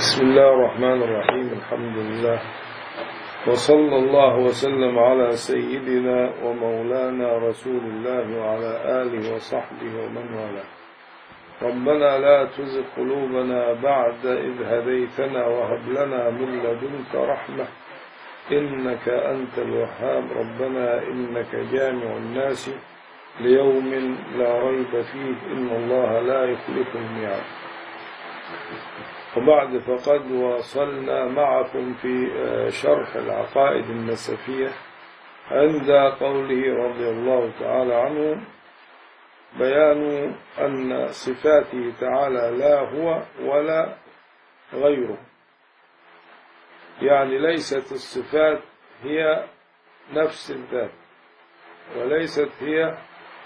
بسم الله الرحمن الرحيم الحمد لله وصلى الله وسلم على سيدنا ومولانا رسول الله وعلى آله وصحبه ومن والاه ربنا لا تزغ قلوبنا بعد إذ هديتنا وهب لنا من لدنك رحمة إنك أنت الوهاب ربنا إنك جامع الناس ليوم لا ريب فيه إن الله لا يخلف الميعاد وبعد فقد وصلنا معكم في شرح العقائد النسفية عند قوله رضي الله تعالى عنه بيان أن صفاته تعالى لا هو ولا غيره يعني ليست الصفات هي نفس الذات وليست هي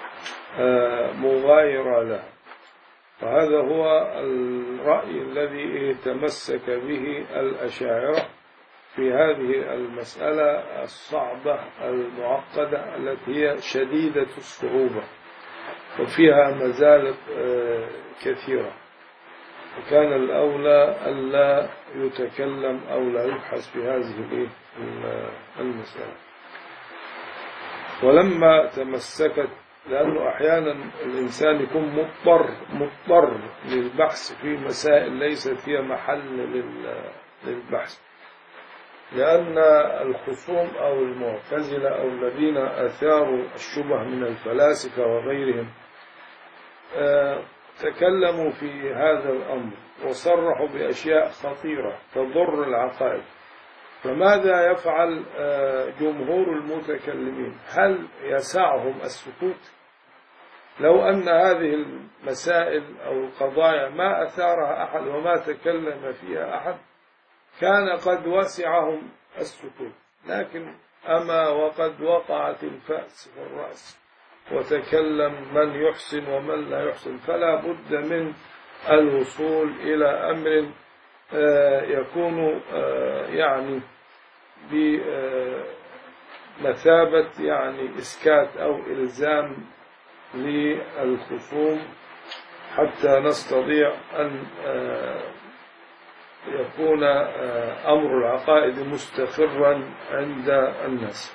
مغايرة لها وهذا هو الرأي الذي تمسك به الأشاعرة في هذه المسألة الصعبة المعقدة التي هي شديدة الصعوبة وفيها مزالق كثيرة وكان الأولى ألا يتكلم أو لا يبحث في هذه المسألة ولما تمسكت لأنه أحيانا الإنسان يكون مضطر مضطر للبحث في مسائل ليست هي محل للبحث لأن الخصوم أو المعتزلة أو الذين أثاروا الشبه من الفلاسفة وغيرهم تكلموا في هذا الأمر وصرحوا بأشياء خطيرة تضر العقائد فماذا يفعل جمهور المتكلمين هل يسعهم السكوت لو أن هذه المسائل أو القضايا ما أثارها أحد وما تكلم فيها أحد كان قد وسعهم السكوت لكن أما وقد وقعت الفأس في الرأس وتكلم من يحسن ومن لا يحسن فلا بد من الوصول إلى أمر يكون يعني بمثابة يعني إسكات أو إلزام للخصوم حتى نستطيع أن يكون أمر العقائد مستقرا عند الناس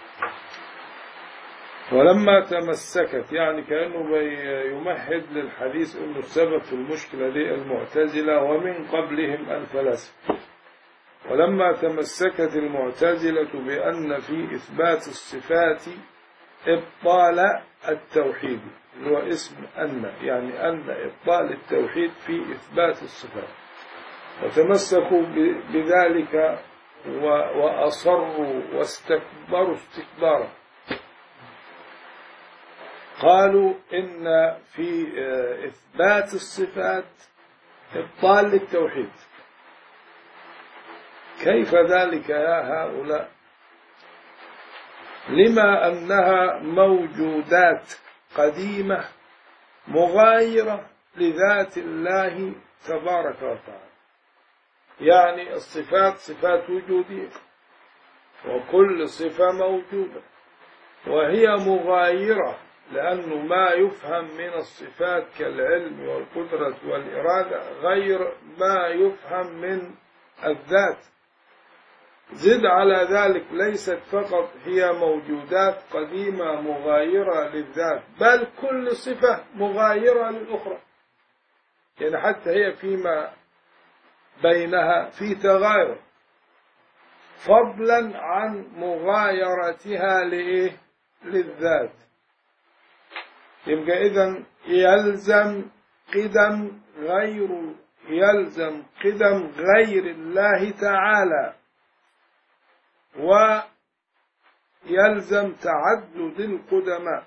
ولما تمسكت يعني كأنه يمهد للحديث أنه السبب في المشكلة دي المعتزلة ومن قبلهم الفلاسفة ولما تمسكت المعتزلة بأن في إثبات الصفات إبطال التوحيد اللي هو اسم أن يعني أن إبطال التوحيد في إثبات الصفات وتمسكوا بذلك وأصروا واستكبروا استكبارا قالوا إن في إثبات الصفات إبطال للتوحيد كيف ذلك يا هؤلاء لما أنها موجودات قديمة مغايرة لذات الله تبارك وتعالى يعني الصفات صفات وجودية وكل صفة موجودة وهي مغايرة لأنه ما يفهم من الصفات كالعلم والقدرة والإرادة غير ما يفهم من الذات زد على ذلك ليست فقط هي موجودات قديمة مغايرة للذات بل كل صفة مغايرة للأخرى يعني حتى هي فيما بينها في تغاير فضلا عن مغايرتها لإيه للذات يبقى إذا يلزم قدم غير يلزم قدم غير الله تعالى ويلزم تعدد القدماء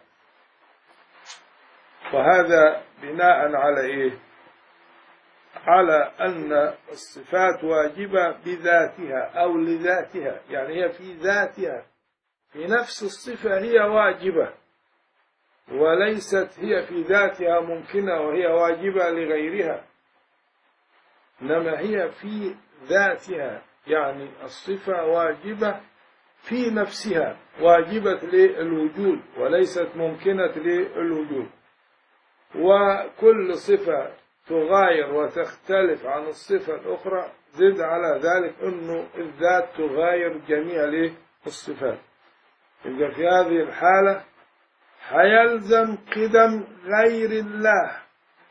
وهذا بناء على إيه على أن الصفات واجبة بذاتها أو لذاتها يعني هي في ذاتها في نفس الصفة هي واجبة وليست هي في ذاتها ممكنة وهي واجبة لغيرها إنما هي في ذاتها يعني الصفة واجبة في نفسها واجبة للوجود وليست ممكنة للوجود وكل صفة تغاير وتختلف عن الصفة الأخرى زد على ذلك أنه الذات تغاير جميع الإيه؟ الصفات يبقى في هذه الحالة حيلزم قدم غير الله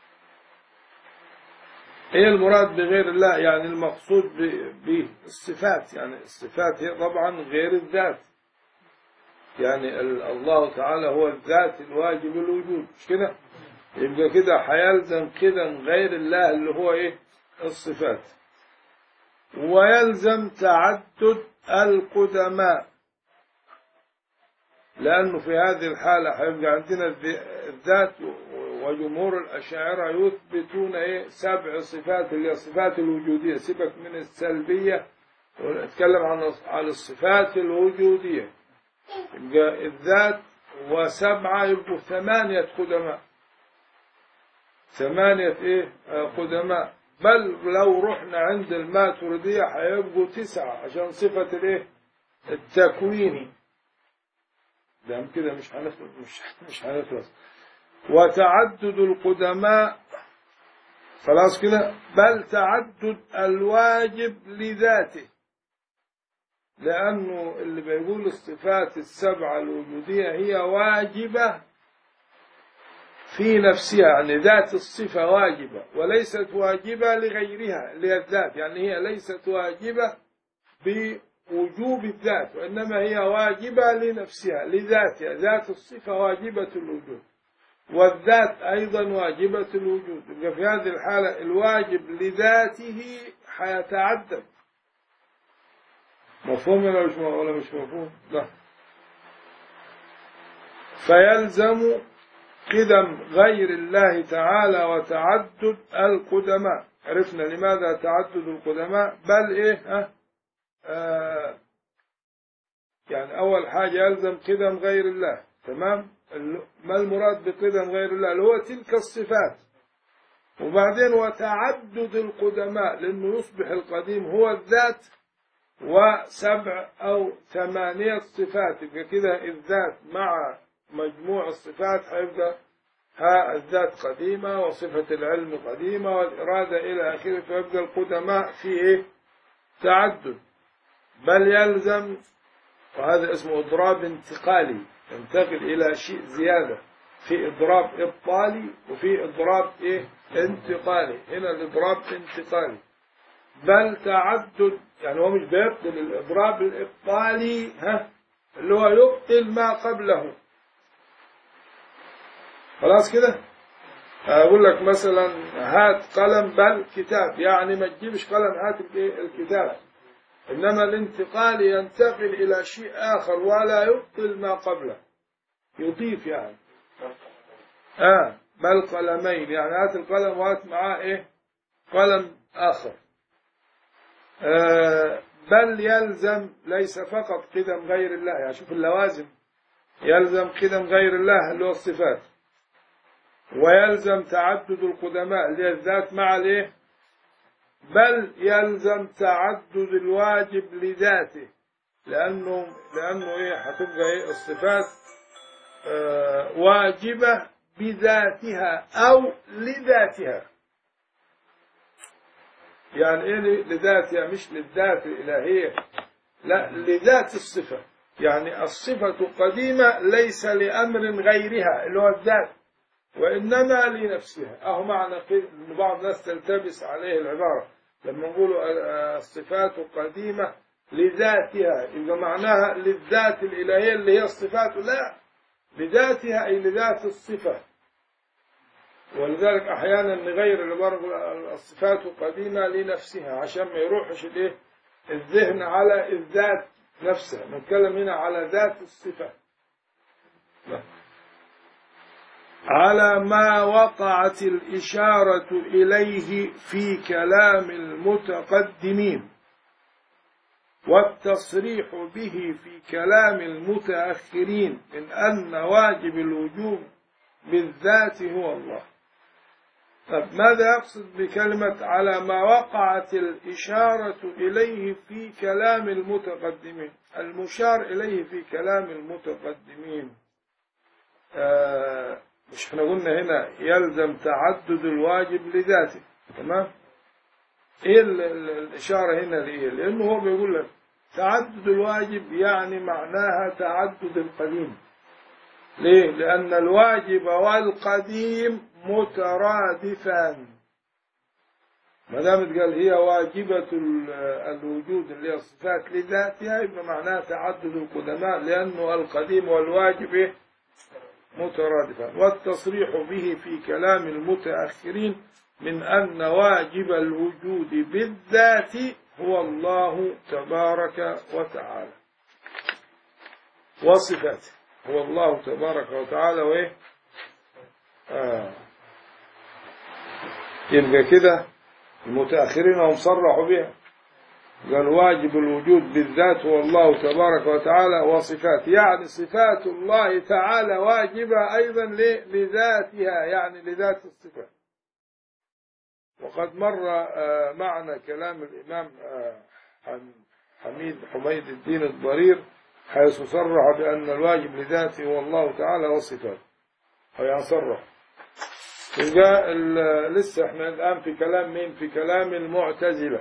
ايه المراد بغير الله يعني المقصود بالصفات يعني الصفات هي طبعا غير الذات يعني الله تعالى هو الذات الواجب الوجود مش كده يبقى كده حيلزم كده غير الله اللي هو ايه الصفات ويلزم تعدد القدماء لأنه في هذه الحالة هيبقى عندنا الذات وجمهور الأشاعرة يثبتون إيه سبع صفات اللي هي الصفات الوجودية سيبك من السلبية ونتكلم عن عن الصفات الوجودية يبقى الذات وسبعة يبقوا ثمانية قدماء ثمانية إيه قدماء بل لو رحنا عند الماتريدية هيبقوا تسعة عشان صفة الإيه التكوين ده كده مش هنخلص مش مش هنخلص وتعدد القدماء خلاص كده بل تعدد الواجب لذاته لأنه اللي بيقول الصفات السبعة الوجودية هي واجبة في نفسها يعني ذات الصفة واجبة وليست واجبة لغيرها للذات يعني هي ليست واجبة بوجوب الذات وإنما هي واجبة لنفسها لذاتها ذات الصفة واجبة الوجود والذات أيضا واجبة الوجود يبقى في هذه الحالة الواجب لذاته حيتعدد مفهوم ولا مش ولا مش مفهوم؟ لا فيلزم قدم غير الله تعالى وتعدد القدماء عرفنا لماذا تعدد القدماء بل ايه ها آه يعني اول حاجة يلزم قدم غير الله تمام ما المراد بقدم غير الله اللي هو تلك الصفات وبعدين وتعدد القدماء لأنه يصبح القديم هو الذات وسبع أو ثمانية صفات يبقى كده الذات مع مجموع الصفات هيبقى ها الذات قديمة وصفة العلم قديمة والإرادة إلى آخره فيبقى القدماء في إيه؟ تعدد بل يلزم وهذا اسمه إضراب انتقالي ينتقل إلى شيء زيادة في إضراب إبطالي وفي إضراب إيه انتقالي هنا الإضراب انتقالي بل تعدد يعني هو مش بيبطل الإضراب الإبطالي ها اللي هو يبطل ما قبله خلاص كده أقول لك مثلا هات قلم بل كتاب يعني ما تجيبش قلم هات الكتاب إنما الانتقال ينتقل إلى شيء آخر ولا يبطل ما قبله يضيف يعني آه بل قلمين يعني هات القلم وهات معاه إيه قلم آخر آه بل يلزم ليس فقط قدم غير الله يعني شوف اللوازم يلزم قدم غير الله اللي هو الصفات ويلزم تعدد القدماء اللي هي الذات مع الايه بل يلزم تعدد الواجب لذاته لأنه لأنه إيه هتبقى إيه الصفات آه واجبة بذاتها أو لذاتها يعني إيه لذاتها مش للذات الإلهية لا لذات الصفة يعني الصفة قديمة ليس لأمر غيرها اللي هو الذات وإنما لنفسها أهو معنى أن بعض الناس تلتبس عليه العبارة لما نقول الصفات قديمة لذاتها يبقى معناها للذات الإلهية اللي هي الصفات لا لذاتها أي لذات الصفة ولذلك أحيانا نغير العبارة الصفات قديمة لنفسها عشان ما يروحش الايه الذهن على الذات نفسها نتكلم هنا على ذات الصفة لا. على ما وقعت الإشارة إليه في كلام المتقدمين والتصريح به في كلام المتأخرين من أن واجب الوجوب بالذات هو الله طب ماذا يقصد بكلمة على ما وقعت الإشارة إليه في كلام المتقدمين المشار إليه في كلام المتقدمين آه مش احنا قلنا هنا يلزم تعدد الواجب لذاته تمام ايه الاشارة هنا لإيه لانه هو بيقول لك تعدد الواجب يعني معناها تعدد القديم ليه لان الواجب والقديم مترادفان ما دام قال هي واجبة الوجود اللي هي الصفات لذاتها يبقى معناها تعدد القدماء لأنه القديم والواجب مترادفان والتصريح به في كلام المتأخرين من أن واجب الوجود بالذات هو الله تبارك وتعالى وصفاته هو الله تبارك وتعالى وإيه آه. يبقى كده المتأخرين هم صرحوا بها قال واجب الوجود بالذات هو الله تبارك وتعالى وصفاته يعني صفات الله تعالى واجبة أيضا لذاتها يعني لذات الصفات وقد مر معنا كلام الإمام حميد حميد الدين الضرير حيث صرح بأن الواجب لذاته هو الله تعالى وصفاته يعني صرح يبقى لسه احنا الآن في كلام مين في كلام المعتزلة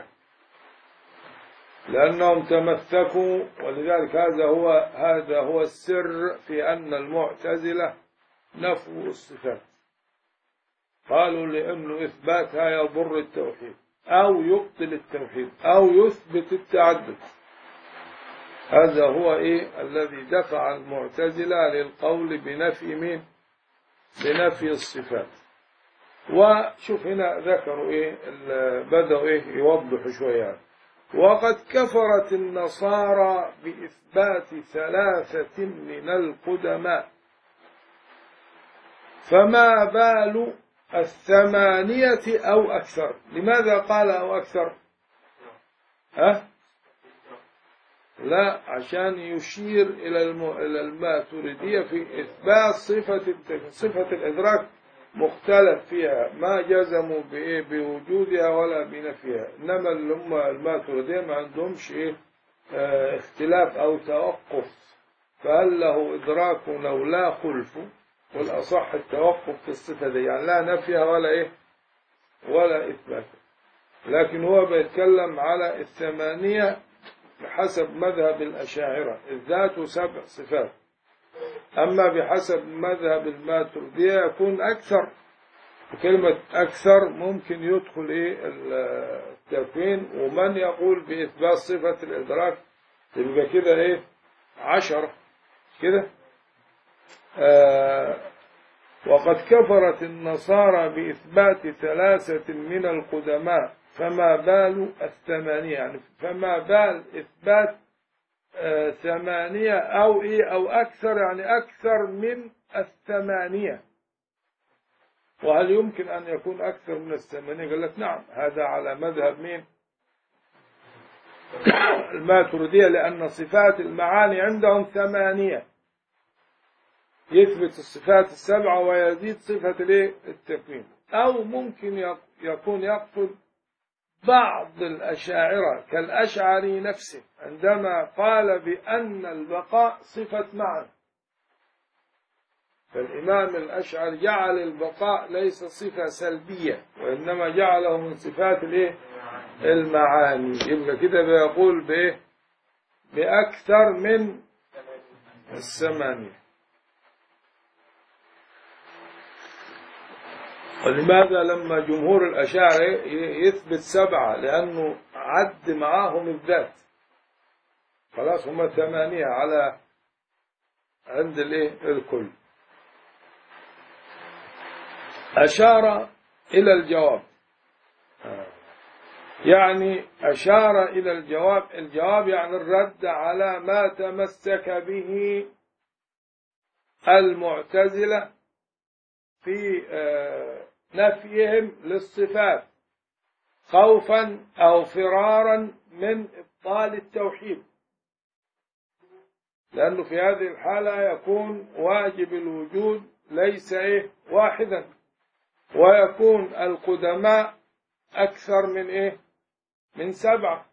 لأنهم تمسكوا ولذلك هذا هو هذا هو السر في أن المعتزلة نفوا الصفات قالوا لأنه إثباتها يضر التوحيد أو يبطل التوحيد أو يثبت التعدد هذا هو إيه الذي دفع المعتزلة للقول بنفي مين بنفي الصفات وشوف هنا ذكروا إيه بدأوا إيه يوضحوا شوية وقد كفرت النصارى بإثبات ثلاثة من القدماء فما بال الثمانية أو أكثر لماذا قال أو أكثر ها لا عشان يشير إلى إلى الماتريدية في إثبات صفة صفة الإدراك مختلف فيها ما جزموا بإيه بوجودها ولا بنفيها إنما اللي هم الماتريدية ما عندهمش إيه اه اختلاف أو توقف فهل له إدراك أو لا خلف والأصح التوقف في الصفة دي يعني لا نفيها ولا إيه ولا إثبات لكن هو بيتكلم على الثمانية بحسب مذهب الأشاعرة الذات سبع صفات أما بحسب مذهب الماتردية يكون أكثر كلمة أكثر ممكن يدخل إيه التكوين ومن يقول بإثبات صفة الإدراك يبقى كده إيه عشرة كده آه وقد كفرت النصارى بإثبات ثلاثة من القدماء فما بال الثمانية يعني فما بال إثبات آه ثمانية أو إيه أو أكثر يعني أكثر من الثمانية وهل يمكن أن يكون أكثر من الثمانية قال لك نعم هذا على مذهب مين الماتردية لأن صفات المعاني عندهم ثمانية يثبت الصفات السبعة ويزيد صفة التكوين أو ممكن يكون يقصد بعض الأشاعرة كالأشعري نفسه عندما قال بأن البقاء صفة معنى فالإمام الأشعري جعل البقاء ليس صفة سلبية وإنما جعله من صفات الإيه؟ المعاني يبقى كده بيقول بإيه؟ بأكثر من الثمانية ولماذا لما جمهور الأشاعرة يثبت سبعة لأنه عد معاهم الذات خلاص هم ثمانية على عند الايه الكل أشار إلى الجواب يعني أشار إلى الجواب الجواب يعني الرد على ما تمسك به المعتزلة في نفيهم للصفات خوفا أو فرارا من إبطال التوحيد لأنه في هذه الحالة يكون واجب الوجود ليس إيه واحدا ويكون القدماء أكثر من إيه من سبعة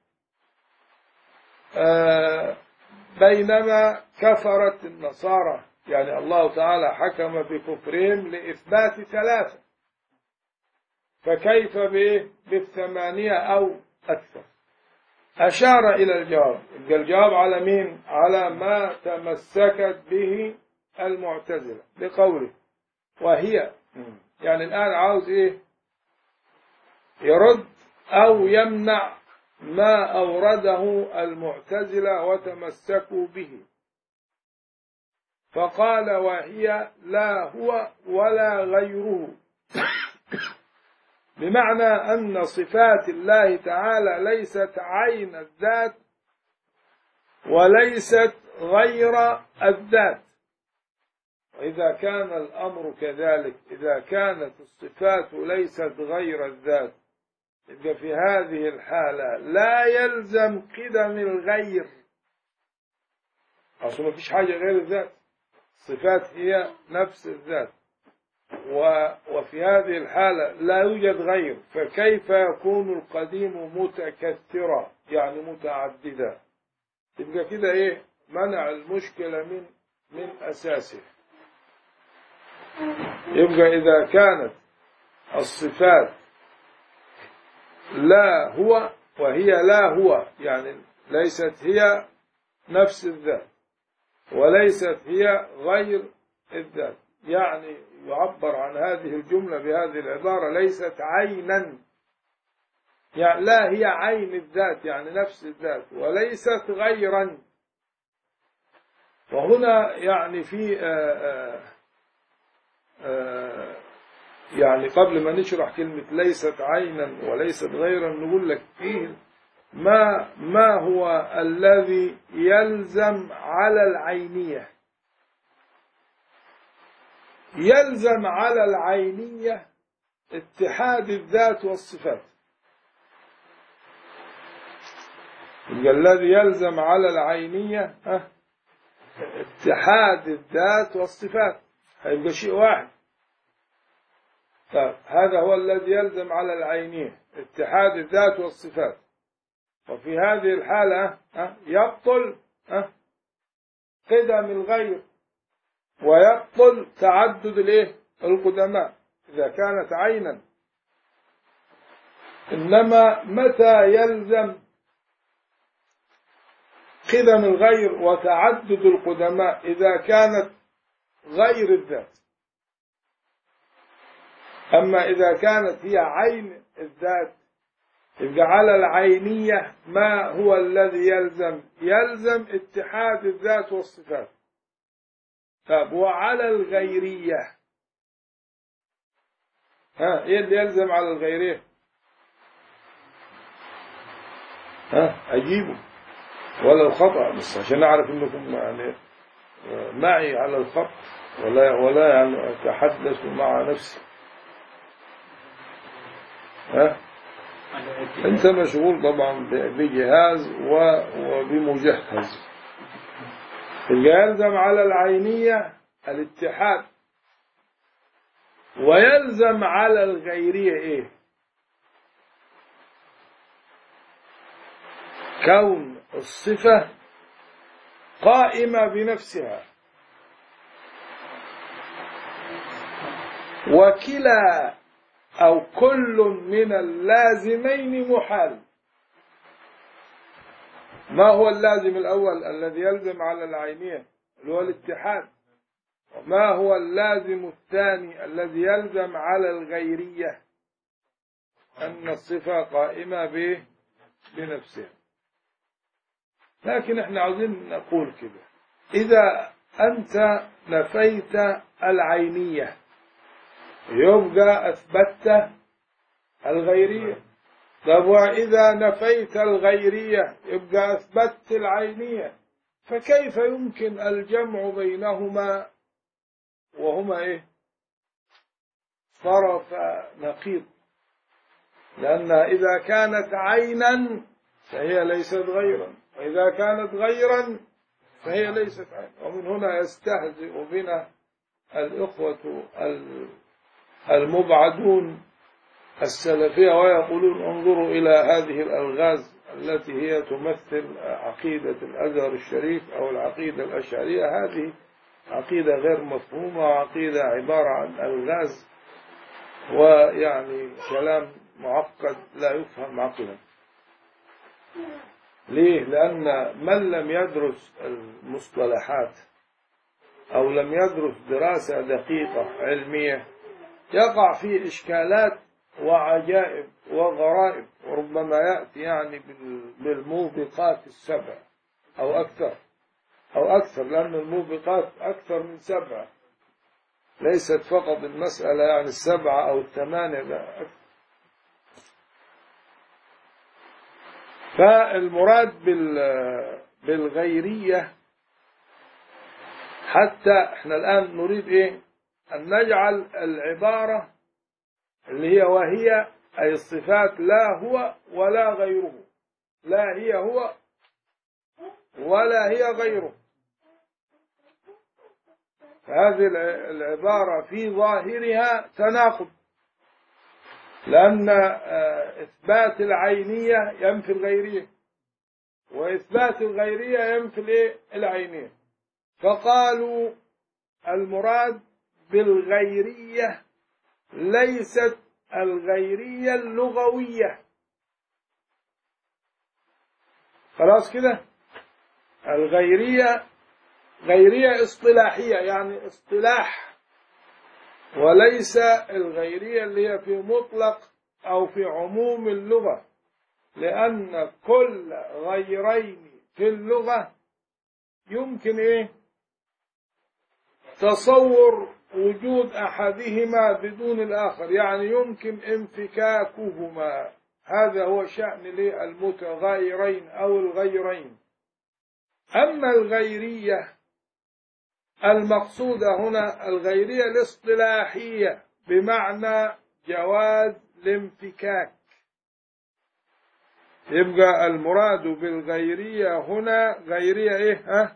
آه بينما كفرت النصارى يعني الله تعالى حكم بكفرهم لإثبات ثلاثة فكيف بالثمانية أو أكثر أشار إلى الجواب الجواب على مين على ما تمسكت به المعتزلة بقوله وهي يعني الآن عاوز إيه يرد أو يمنع ما أورده المعتزلة وتمسكوا به فقال وهي لا هو ولا غيره بمعنى أن صفات الله تعالى ليست عين الذات وليست غير الذات وإذا كان الأمر كذلك إذا كانت الصفات ليست غير الذات يبقى في هذه الحالة لا يلزم قدم الغير أصلا ما فيش حاجة غير الذات الصفات هي نفس الذات وفي هذه الحالة لا يوجد غير فكيف يكون القديم متكثرا يعني متعددا تبقى كده ايه منع المشكلة من من أساسه يبقى إذا كانت الصفات لا هو وهي لا هو يعني ليست هي نفس الذات وليست هي غير الذات يعني يعبر عن هذه الجملة بهذه العبارة ليست عينا يعني لا هي عين الذات يعني نفس الذات وليست غيرا وهنا يعني في آآ آآ يعني قبل ما نشرح كلمة ليست عينا وليست غيرا نقول لك فيه ما ما هو الذي يلزم على العينية يلزم على العينية اتحاد الذات والصفات الذي يلزم على العينية اتحاد الذات والصفات هيبقى شيء واحد طيب هذا هو الذي يلزم على العينية اتحاد الذات والصفات وفي هذه الحالة يبطل قدم الغير ويبطل تعدد الايه القدماء إذا كانت عينا إنما متى يلزم قدم الغير وتعدد القدماء إذا كانت غير الذات أما إذا كانت هي عين الذات يبقى على العينية ما هو الذي يلزم يلزم اتحاد الذات والصفات طب وعلى الغيرية ها ايه اللي يلزم على الغيرية ها اجيبه ولا الخطأ بس عشان اعرف انكم يعني معي على الخط ولا ولا يعني اتحدث مع نفسي ها انت مشغول طبعا بجهاز وبمجهز يلزم على العينية الاتحاد ويلزم على الغيرية ايه كون الصفة قائمة بنفسها وكلا أو كل من اللازمين محال ما هو اللازم الأول الذي يلزم على العينية اللي هو الاتحاد وما هو اللازم الثاني الذي يلزم على الغيرية أن الصفة قائمة به بنفسها لكن احنا عاوزين نقول كده إذا أنت نفيت العينية يبقى أثبتت الغيرية طب وإذا نفيت الغيرية يبقى أثبتت العينية فكيف يمكن الجمع بينهما وهما إيه طرف نقيض لأنها إذا كانت عينا فهي ليست غيرا وإذا كانت غيرا فهي ليست عين ومن هنا يستهزئ بنا الإخوة المبعدون السلفية ويقولون انظروا إلى هذه الألغاز التي هي تمثل عقيدة الأزهر الشريف أو العقيدة الأشعرية هذه عقيدة غير مفهومة وعقيدة عبارة عن ألغاز ويعني كلام معقد لا يفهم عقلا ليه لأن من لم يدرس المصطلحات أو لم يدرس دراسة دقيقة علمية يقع في إشكالات وعجائب وغرائب وربما يأتي يعني بالموبقات السبع أو أكثر أو أكثر لأن الموبقات أكثر من سبعة ليست فقط المسألة يعني السبعة أو الثمانية لا أكثر فالمراد بالغيرية حتى احنا الآن نريد ايه أن نجعل العبارة اللي هي وهي أي الصفات لا هو ولا غيره لا هي هو ولا هي غيره فهذه العبارة في ظاهرها تناقض لأن إثبات العينية ينفي الغيرية وإثبات الغيرية ينفي العينية فقالوا المراد بالغيرية ليست الغيرية اللغوية خلاص كده الغيرية غيرية اصطلاحية يعني اصطلاح وليس الغيرية اللي هي في مطلق أو في عموم اللغة لأن كل غيرين في اللغة يمكن إيه تصور وجود أحدهما بدون الآخر يعني يمكن انفكاكهما هذا هو شأن للمتغايرين أو الغيرين أما الغيرية المقصودة هنا الغيرية الاصطلاحية بمعنى جواز الانفكاك يبقى المراد بالغيرية هنا غيرية ايه ها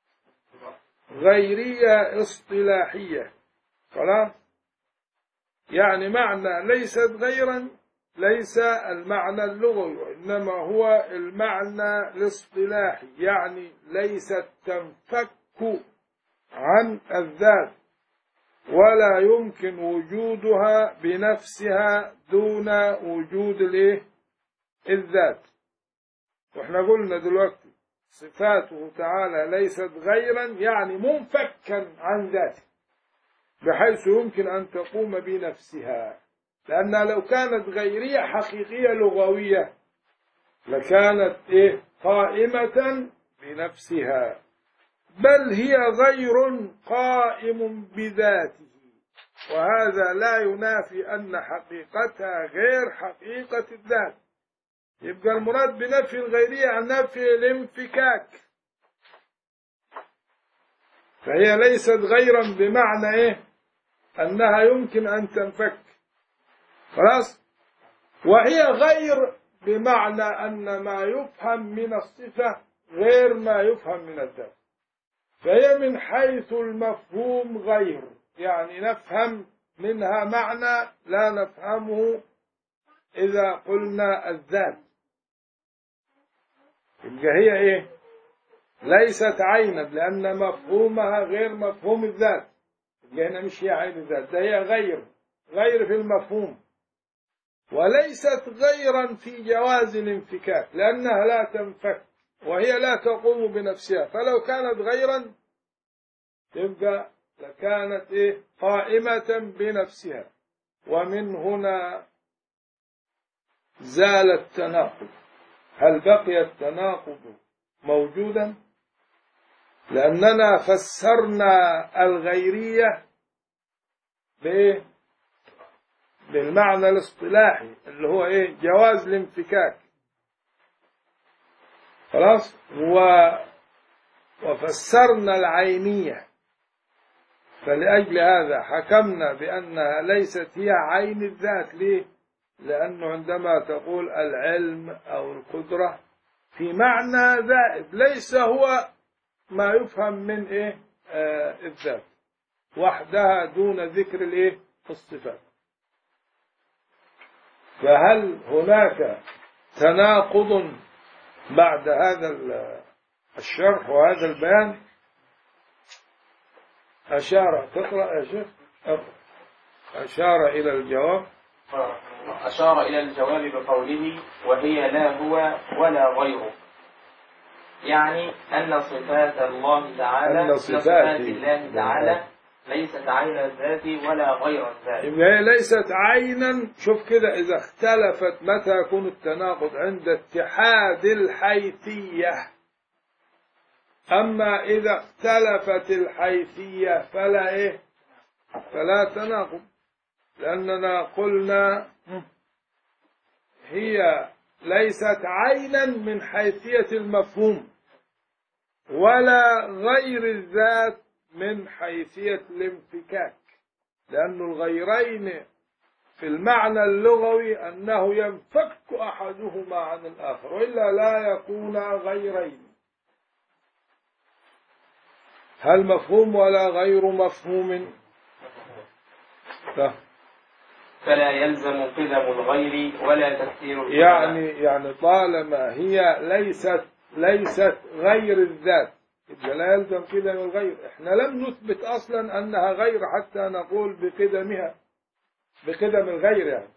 غيرية اصطلاحية خلاص يعني معنى ليست غيرا ليس المعنى اللغوي وإنما هو المعنى الاصطلاحي يعني ليست تنفك عن الذات ولا يمكن وجودها بنفسها دون وجود الايه الذات واحنا قلنا دلوقتي صفاته تعالى ليست غيرا يعني منفكا عن ذاته بحيث يمكن أن تقوم بنفسها لأنها لو كانت غيرية حقيقية لغوية لكانت إيه قائمة بنفسها بل هي غير قائم بذاته وهذا لا ينافي أن حقيقتها غير حقيقة الذات يبقى المراد بنفي الغيرية عن نفي الانفكاك فهي ليست غيرا بمعنى ايه انها يمكن ان تنفك خلاص وهي غير بمعنى ان ما يفهم من الصفة غير ما يفهم من الذات فهي من حيث المفهوم غير يعني نفهم منها معنى لا نفهمه إذا قلنا الذات يبقى هي إيه ليست عينا لأن مفهومها غير مفهوم الذات يبقى هنا مش هي عين الذات ده هي غير غير في المفهوم وليست غيرا في جواز الانفكاك لأنها لا تنفك وهي لا تقوم بنفسها فلو كانت غيرا تبقى لكانت إيه قائمة بنفسها ومن هنا زال التناقض هل بقي التناقض موجودا لأننا فسرنا الغيرية بإيه بالمعنى الاصطلاحي اللي هو إيه جواز الانفكاك خلاص و وفسرنا العينية فلأجل هذا حكمنا بأنها ليست هي عين الذات ليه لأنه عندما تقول العلم أو القدرة في معنى ذائب ليس هو ما يفهم من إيه آه الذات وحدها دون ذكر الإيه الصفات فهل هناك تناقض بعد هذا الشرح وهذا البيان أشار تقرأ يا شيخ أقرأ أشار إلى الجواب أشار إلى الجواب بقوله وهي لا هو ولا غيره يعني أن صفات الله تعالى أن صفات الله تعالى ليست عين الذات ولا غير الذات يبقى هي ليست عينا شوف كده إذا اختلفت متى يكون التناقض عند اتحاد الحيثية أما إذا اختلفت الحيثية فلا إيه فلا تناقض لأننا قلنا هي ليست عينا من حيثية المفهوم ولا غير الذات من حيثية الانفكاك لأن الغيرين في المعنى اللغوي أنه ينفك أحدهما عن الآخر وإلا لا يكون غيرين هل مفهوم ولا غير مفهوم لا فلا يلزم قدم الغير ولا تكثير القدم. يعني يعني طالما هي ليست ليست غير الذات يبقى لا يلزم قدم الغير احنا لم نثبت اصلا انها غير حتى نقول بقدمها بقدم الغير يعني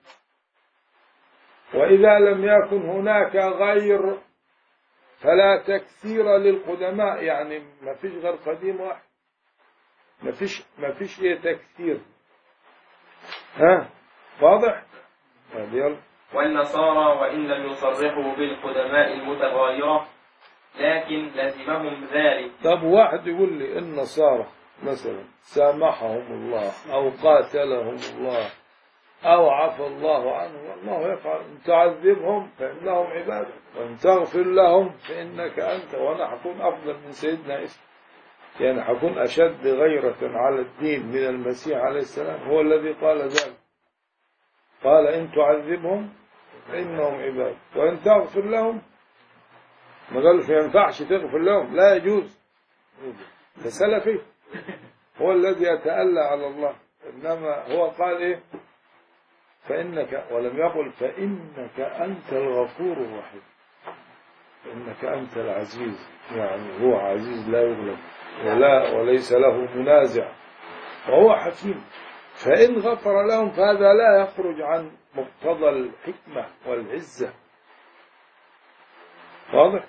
واذا لم يكن هناك غير فلا تكثير للقدماء يعني ما فيش غير قديم واحد ما فيش ما فيش ايه تكثير ها واضح طيب يلا والنصارى وإن لم يصرحوا بالقدماء المتغايرة لكن لزمهم ذلك طب واحد يقول لي النصارى مثلا سامحهم الله أو قاتلهم الله أو عفى الله عنهم الله يفعل إن تعذبهم فإنهم عباد وإن تغفر لهم فإنك أنت وأنا حكون أفضل من سيدنا عيسى يعني حكون أشد غيرة على الدين من المسيح عليه السلام هو الذي قال ذلك قال إن تعذبهم فإنهم عباد وإن تغفر لهم ما قالش ما ينفعش تغفر لهم لا يجوز ده سلفي هو الذي يتألى على الله إنما هو قال إيه فإنك ولم يقل فإنك أنت الغفور الرحيم فإنك أنت العزيز يعني هو عزيز لا يغلب ولا وليس له منازع وهو حكيم فإن غفر لهم فهذا لا يخرج عن مقتضى الحكمة والعزة واضح؟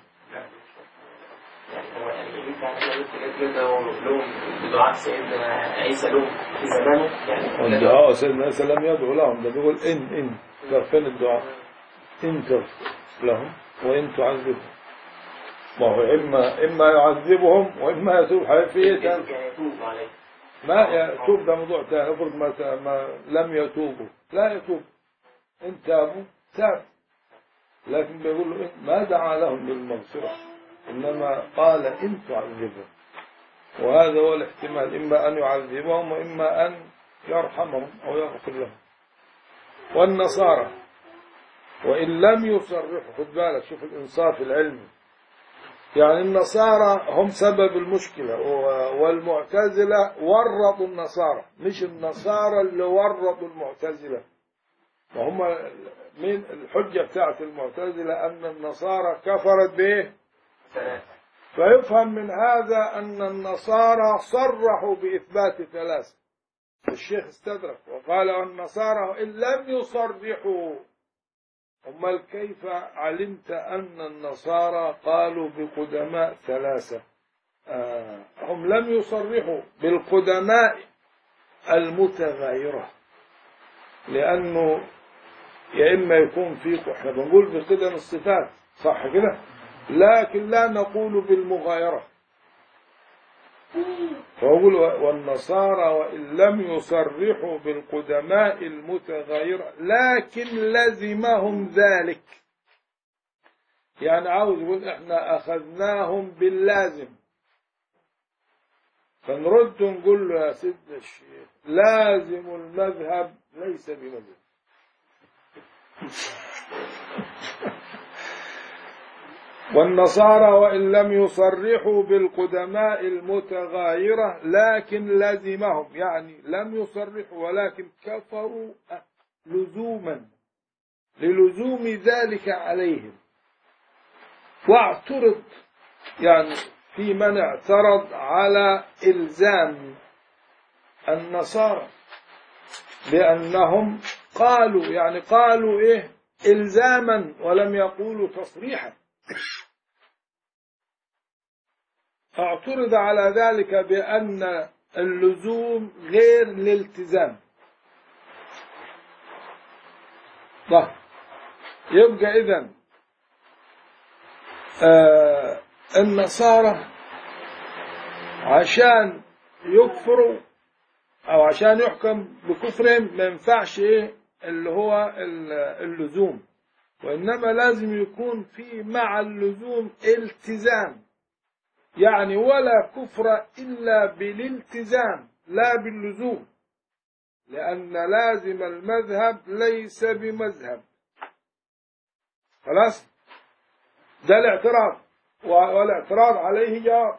هو يعني لهم دعاء سيدنا عيسى لهم في زمانه يعني والدعاء سيدنا عيسى لم يدعو لهم ده بيقول إن إن طب فين الدعاء؟ إن تغفر لهم وإن تعذبهم ما هو إما إما يعذبهم وإما يتوب حيثية يتوب عليه ما يتوب ده موضوع ثاني افرض ما, ما لم يتوبوا لا يتوب إن تابوا تاب لكن بيقول له إيه؟ ما دعا لهم بالمغفرة إنما قال إن تعذبهم وهذا هو الاحتمال إما أن يعذبهم وإما أن يرحمهم أو يغفر لهم والنصارى وإن لم يصرحوا خد بالك شوف الإنصاف العلمي يعني النصارى هم سبب المشكلة والمعتزلة ورطوا النصارى مش النصارى اللي ورطوا المعتزلة وهم من الحجة بتاعت المعتزلة أن النصارى كفرت بإيه فيفهم من هذا أن النصارى صرحوا بإثبات ثلاثة الشيخ استدرك وقال النصارى إن لم يصرحوا أمال كيف علمت أن النصارى قالوا بقدماء ثلاثة آه هم لم يصرحوا بالقدماء المتغايرة لأنه يا إما يكون في احنا بنقول بقدم الصفات صح كده لكن لا نقول بالمغايرة فأقول والنصارى وإن لم يصرحوا بالقدماء المتغايرة لكن لزمهم ذلك يعني عاوز يقول احنا أخذناهم باللازم فنرد نقول له يا سيدنا الشيخ لازم المذهب ليس بمذهب والنصارى وإن لم يصرحوا بالقدماء المتغايرة لكن لزمهم يعني لم يصرحوا ولكن كفروا لزوما للزوم ذلك عليهم واعترض يعني في من اعترض على إلزام النصارى بأنهم قالوا يعني قالوا إيه إلزاما ولم يقولوا تصريحا اعترض على ذلك بأن اللزوم غير الالتزام طيب يبقى إذن آه النصارى عشان يكفروا أو عشان يحكم بكفرهم ما ينفعش إيه اللي هو اللزوم وإنما لازم يكون في مع اللزوم التزام يعني ولا كفر إلا بالالتزام لا باللزوم لأن لازم المذهب ليس بمذهب خلاص ده الاعتراض والاعتراض عليه جواب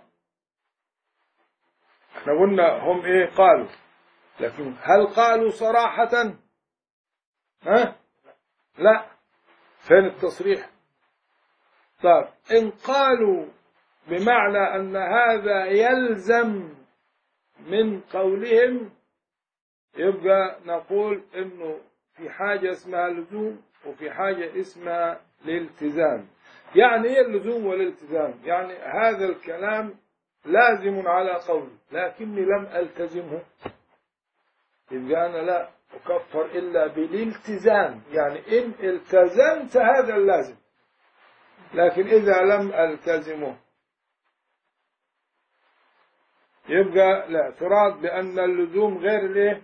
احنا قلنا هم ايه قالوا لكن هل قالوا صراحة ها لا فين التصريح طيب ان قالوا بمعنى ان هذا يلزم من قولهم يبقى نقول انه في حاجة اسمها لزوم وفي حاجة اسمها الالتزام يعني ايه اللزوم والالتزام يعني هذا الكلام لازم على قولي لكني لم التزمه يبقى انا لا اكفر الا بالالتزام يعني ان التزمت هذا اللازم لكن اذا لم التزمه يبقى الاعتراض بان اللزوم غير الايه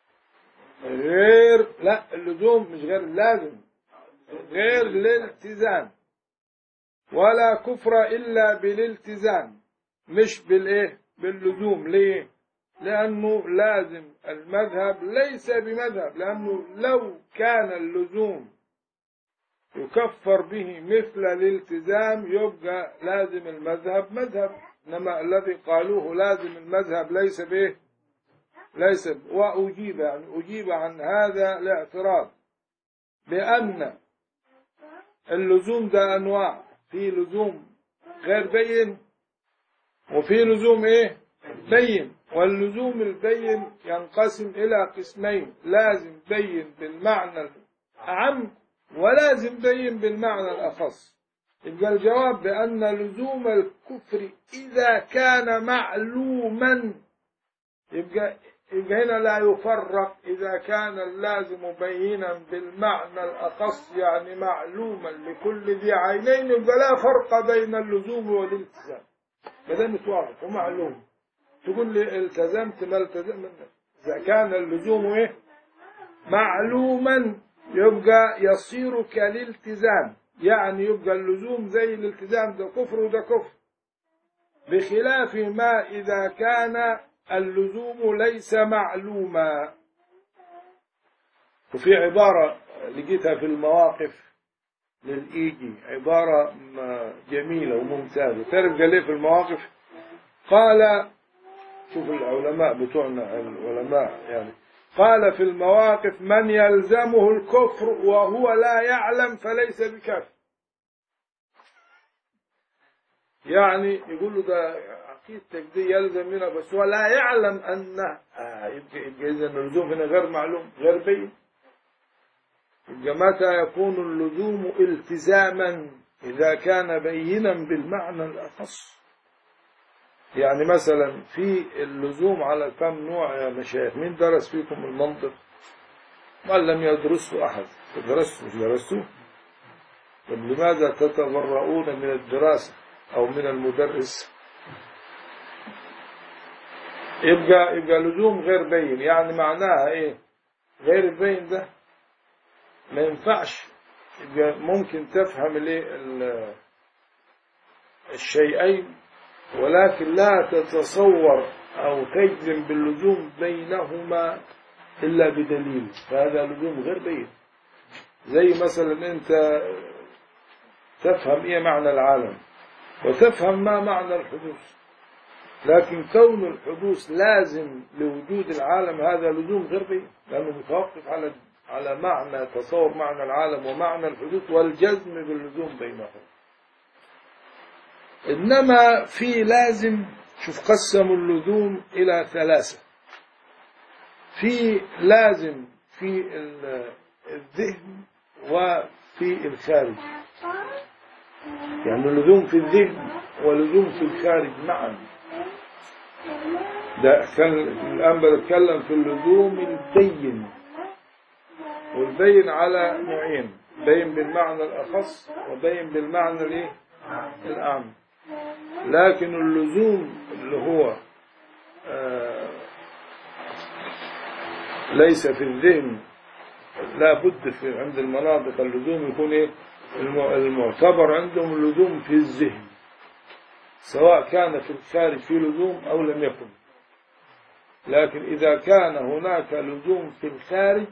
غير لا اللزوم مش غير اللازم غير الالتزام ولا كفر إلا بالالتزام مش بالإيه باللزوم ليه لأنه لازم المذهب ليس بمذهب لأنه لو كان اللزوم يكفر به مثل الالتزام يبقى لازم المذهب مذهب إنما الذي قالوه لازم المذهب ليس به ليس وأجيب يعني أجيب عن هذا الاعتراض بأن اللزوم ده أنواع في لزوم غير بين وفي لزوم إيه بين واللزوم البين ينقسم إلى قسمين لازم بين بالمعنى الأعم ولازم بين بالمعنى الأخص يبقى الجواب بأن لزوم الكفر إذا كان معلوما يبقى يبقى هنا لا يفرق إذا كان اللازم بينا بالمعنى الأخص يعني معلوما لكل ذي عينين يبقى لا فرق بين اللزوم والالتزام ما دام واضح ومعلوم تقول لي التزمت ما التزمت إذا كان اللزوم إيه معلوما يبقى يصير كالالتزام يعني يبقى اللزوم زي الالتزام ده كفر وده كفر بخلاف ما إذا كان اللزوم ليس معلوما وفي عبارة لقيتها في المواقف للإيجي عبارة جميلة وممتازة تعرف قال ليه في المواقف قال شوف العلماء بتوعنا العلماء يعني قال في المواقف من يلزمه الكفر وهو لا يعلم فليس بكافر يعني يقول له ده عقيدتك دي يلزم منها بس هو لا يعلم أنه آه يبقى, يبقى إذا اللزوم هنا غير معلوم غير بين يبقى متى يكون اللزوم التزاما إذا كان بينا بالمعنى الأخص يعني مثلا في اللزوم على كم نوع يا مشايخ مين درس فيكم المنطق ما لم يدرسه أحد درسته مش درسته طب لماذا تتبرؤون من الدراسة أو من المدرس يبقى يبقى لزوم غير بين يعني معناها ايه غير البين ده ما ينفعش يبقى ممكن تفهم الايه الشيئين ولكن لا تتصور او تجزم باللزوم بينهما الا بدليل فهذا لزوم غير بين زي مثلا انت تفهم ايه معنى العالم وتفهم ما معنى الحدوث لكن كون الحدوث لازم لوجود العالم هذا لزوم غير بين لأنه متوقف على على معنى تصور معنى العالم ومعنى الحدوث والجزم باللزوم بينهم إنما في لازم شوف قسموا اللزوم إلى ثلاثة في لازم في ال- الذهن وفي الخارج يعني لزوم في الذهن ولزوم في الخارج معا ده كان الآن بتكلم في اللزوم البين والبين على نوعين بين بالمعنى الأخص وبين بالمعنى الايه الأعم لكن اللزوم اللي هو آه ليس في الذهن لا بد في عند المناطق اللزوم يكون ايه الم- المعتبر عندهم اللزوم في الذهن سواء كان في الخارج في لزوم أو لم يكن لكن إذا كان هناك لزوم في الخارج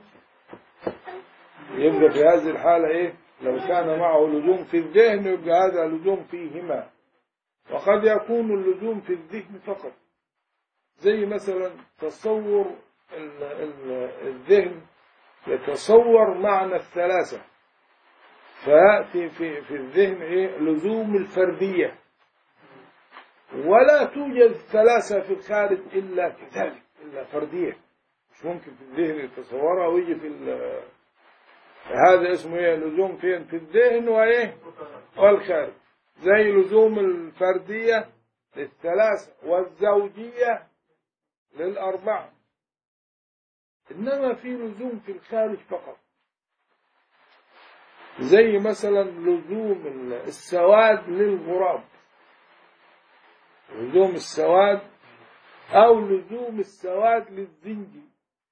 يبقى في هذه الحالة إيه لو كان معه لزوم في الذهن يبقى هذا لزوم فيهما وقد يكون اللزوم في الذهن فقط زي مثلا تصور ال- ال- الذهن يتصور معنى الثلاثة فيأتي في, في الذهن إيه لزوم الفردية ولا توجد ثلاثة في الخارج إلا كذلك إلا فردية مش ممكن في الذهن يتصورها ويجي في ال- هذا اسمه ايه لزوم فين في الذهن وايه والخارج زي لزوم الفردية للثلاثة والزوجية للأربعة إنما في لزوم في الخارج فقط زي مثلا لزوم السواد للغراب لزوم السواد أو لزوم السواد للزنجي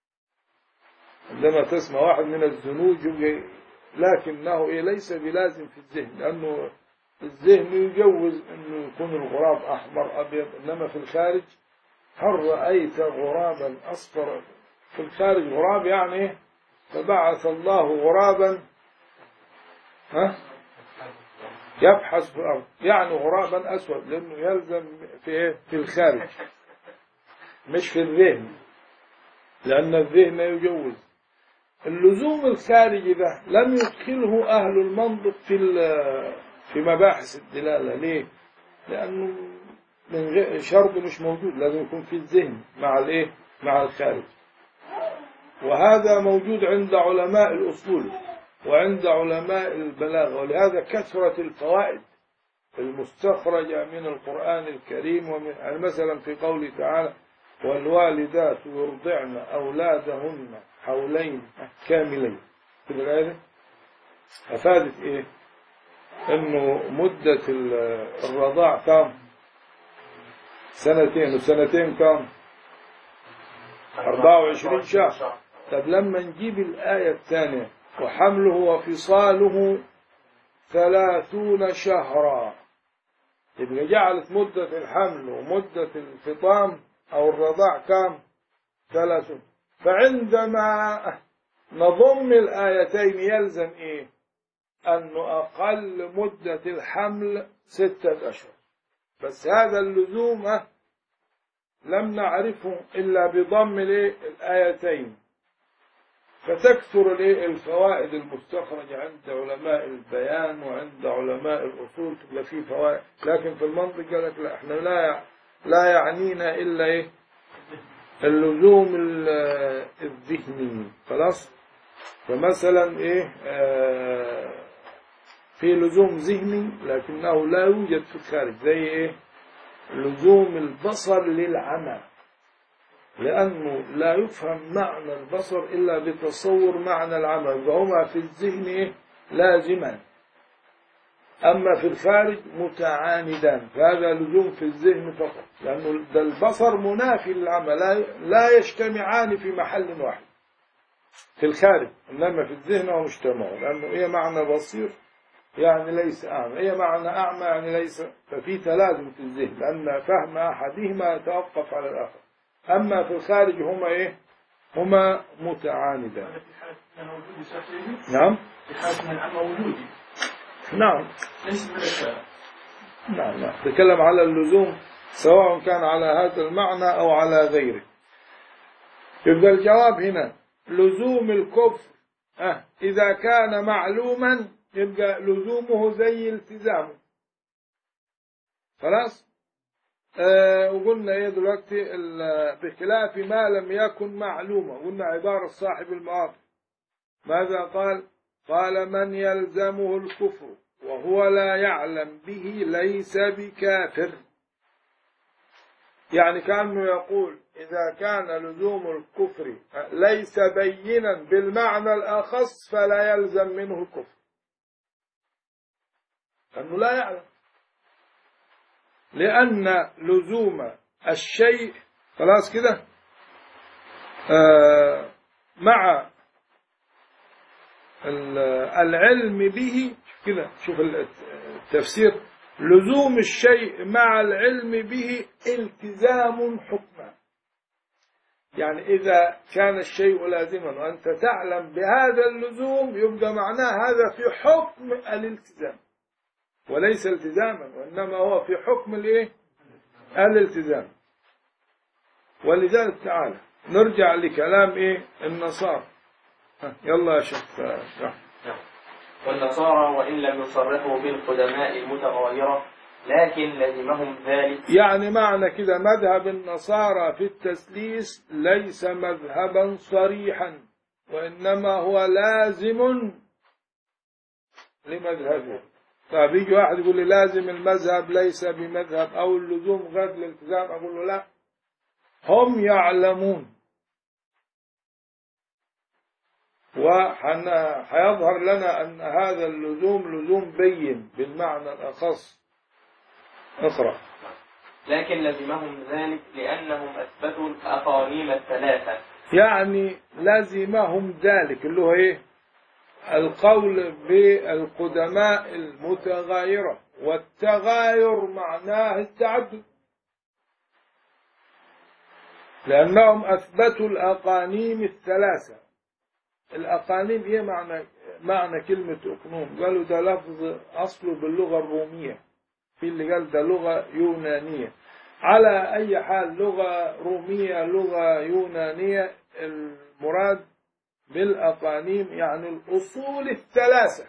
عندما تسمع واحد من الزنوج يبقى لكنه إيه ليس بلازم في الذهن لأنه الذهن يجوز أنه يكون الغراب أحمر أبيض إنما في الخارج هل رأيت غرابا أصفر في الخارج غراب يعني إيه؟ فبعث الله غرابا ها يبحث في الأرض يعني غرابا أسود لأنه يلزم في إيه؟ في الخارج مش في الذهن لأن الذهن يجوز اللزوم الخارجي ده لم يدخله أهل المنطق في ال- في مباحث الدلالة ليه؟ لأنه من غير شرط مش موجود لازم يكون في الذهن مع الإيه؟ مع الخارج وهذا موجود عند علماء الأصول وعند علماء البلاغة ولهذا كثرة الفوائد المستخرجة من القرآن الكريم ومن يعني مثلا في قوله تعالى والوالدات يرضعن أولادهن حولين كاملين كده الآية أفادت إيه؟ إنه مدة ال- الرضاع كام؟ سنتين وسنتين كام؟ 24 شهر طب لما نجيب الآية الثانية وحمله وفصاله ثلاثون شهرا يبقى جعلت مدة الحمل ومدة الفطام أو الرضاع كام ثلاثون فعندما نضم الآيتين يلزم إيه أنه أقل مدة الحمل ستة أشهر بس هذا اللزوم أه، لم نعرفه إلا بضم الإيه؟ الآيتين فتكثر الإيه؟ الفوائد المستخرجة عند علماء البيان وعند علماء الأصول تبقى فيه فوائد لكن في المنطق قال لك لا احنا لا يع- لا يعنينا إلا إيه اللزوم ال- الذهني خلاص فمثلا إيه آه في لزوم ذهني لكنه لا يوجد في الخارج زي إيه لزوم البصر للعمى لأنه لا يفهم معنى البصر إلا بتصور معنى العمى فهما في الذهن إيه؟ لازمان أما في الخارج متعاندان فهذا لزوم في الذهن فقط لأنه ده البصر منافي للعمى لا, لا يجتمعان في محل واحد في الخارج إنما في الذهن هو مجتمع لأنه إيه معنى بصير يعني ليس أعمى إيه معنى أعمى يعني ليس ففي تلازم في الذهن لأن فهم أحدهما يتوقف على الآخر أما في الخارج هما إيه هما متعاندان هذا في حالة كان وجودي سيدي نعم في حالة من العمى وجودي نعم ليس من الأشياء نعم نعم تكلم على اللزوم سواء كان على هذا المعنى أو على غيره يبقى الجواب هنا لزوم الكفر أه إذا كان معلوما يبقى لزومه زي التزامه خلاص آه وقلنا ايه دلوقتي ال- بخلاف ما لم يكن معلومة قلنا عبارة صاحب المواقف ماذا قال قال من يلزمه الكفر وهو لا يعلم به ليس بكافر يعني كأنه يقول إذا كان لزوم الكفر ليس بينا بالمعنى الأخص فلا يلزم منه الكفر لأنه لا يعلم لأن لزوم الشيء خلاص كده آه مع ال- العلم به شوف كده شوف ال- التفسير لزوم الشيء مع العلم به التزام حكما يعني إذا كان الشيء لازما وأنت تعلم بهذا اللزوم يبقى معناه هذا في حكم الالتزام وليس التزاما وإنما هو في حكم الإيه؟ الالتزام ولذلك تعالى نرجع لكلام إيه النصارى ها، يلا يا شيخ آه، اشرح. والنصارى وإن لم يصرحوا بالقدماء المتغايرة لكن لزمهم ذلك يعني معنى كده مذهب النصارى في التسليس ليس مذهبا صريحا وإنما هو لازم لمذهبه طيب يجي واحد يقول لي لازم المذهب ليس بمذهب أو اللزوم غير الالتزام أقول له لا هم يعلمون وحيظهر لنا أن هذا اللزوم لزوم بين بالمعنى الأخص اقرأ لكن لزمهم ذلك لأنهم أثبتوا الأقانيم الثلاثة يعني لزمهم ذلك اللي هو ايه القول بالقدماء المتغايرة والتغاير معناه التعدد لأنهم أثبتوا الأقانيم الثلاثة الأقانيم إيه معنى معنى كلمة أقنوم قالوا ده لفظ أصله باللغة الرومية في اللي قال ده لغة يونانية على أي حال لغة رومية لغة يونانية المراد بالأقانيم يعني الأصول الثلاثة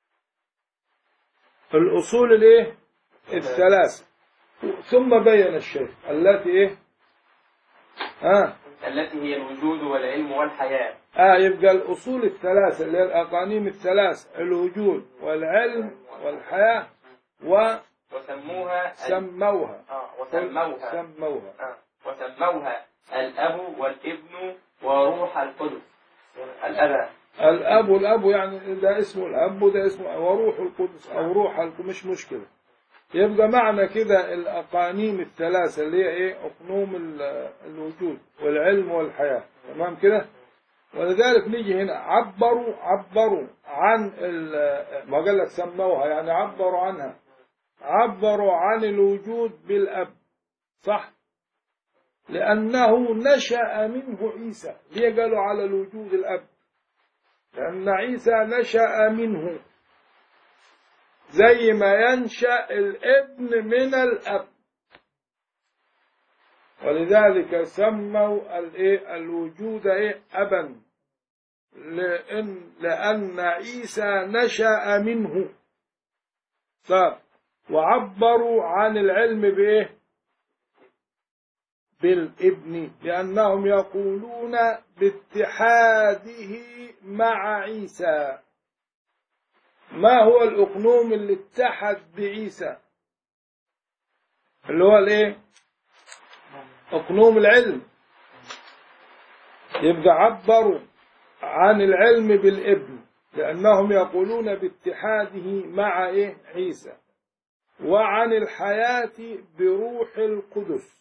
الأصول الإيه الثلاثة ثم بين الشيخ التي إيه آه التي هي الوجود والعلم والحياة آه يبقى الأصول الثلاثة اللي هي الأقانيم الثلاثة الوجود والعلم والحياة وسموها وسموها آه وسموها سموها آه وسموها الأب والابن وروح القدس الأب الأب والأب يعني ده اسمه الأب وده اسمه وروح القدس أو روح القدس مش مشكلة يبقى معنى كده الأقانيم الثلاثة اللي هي إيه أقنوم ال- الوجود والعلم والحياة تمام كده ولذلك نيجي هنا عبروا عبروا عن ال- ما قال لك سموها يعني عبروا عنها عبروا عن الوجود بالأب صح لأنه نشأ منه عيسى ليه قالوا على الوجود الأب لأن عيسى نشأ منه زي ما ينشأ الابن من الأب ولذلك سموا الإيه الوجود إيه أبا لأن, لأن عيسى نشأ منه طب وعبروا عن العلم بإيه بالابن لأنهم يقولون باتحاده مع عيسى ما هو الأقنوم اللي اتحد بعيسى اللي هو الايه أقنوم العلم يبقى عبروا عن العلم بالابن لأنهم يقولون باتحاده مع إيه عيسى وعن الحياة بروح القدس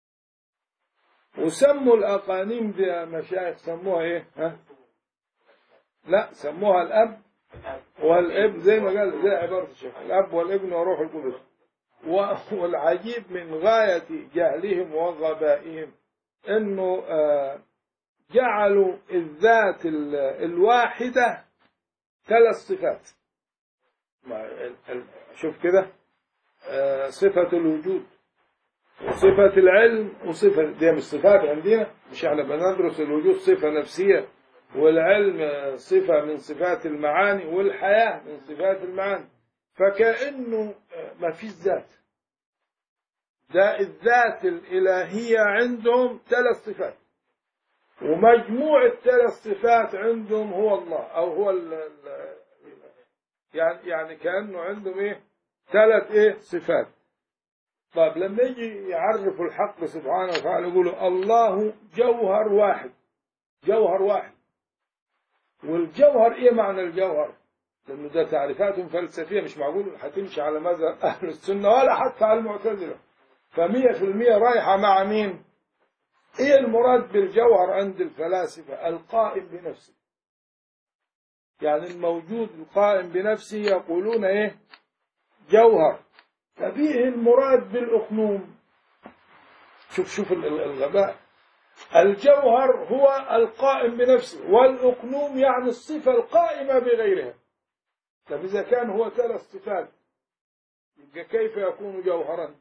وسموا الأقانيم دي يا مشايخ سموها إيه ها؟ لا سموها الأب والابن زي ما قال زي عبارة الشيخ الأب والابن وروح القدس و- والعجيب من غاية جهلهم وغبائهم أنه آه، جعلوا الذات ال- الواحدة ثلاث صفات ما- ال- ال- شوف كده آه، صفة الوجود وصفة العلم وصفة دي مش صفات عندنا مش احنا بندرس الوجود صفة نفسية والعلم آه، صفة من صفات المعاني والحياة من صفات المعاني فكأنه آه، ما فيش ذات ده الذات الإلهية عندهم ثلاث صفات ومجموع الثلاث صفات عندهم هو الله أو هو ال ال يعني يعني كأنه عندهم إيه ثلاث إيه صفات طيب لما يجي يعرفوا الحق سبحانه وتعالى يقولوا الله جوهر واحد جوهر واحد والجوهر ايه معنى الجوهر لانه ده تعريفاتهم فلسفيه مش معقول هتمشي على مذهب اهل السنه ولا حتى على المعتزله فمية في المية رايحة مع مين ايه المراد بالجوهر عند الفلاسفة القائم بنفسه يعني الموجود القائم بنفسه يقولون ايه جوهر ففيه المراد بالأخنوم شوف شوف الغباء الجوهر هو القائم بنفسه والأقنوم يعني الصفة القائمة بغيرها طب إذا كان هو ثلاث صفات يبقى كيف يكون جوهرا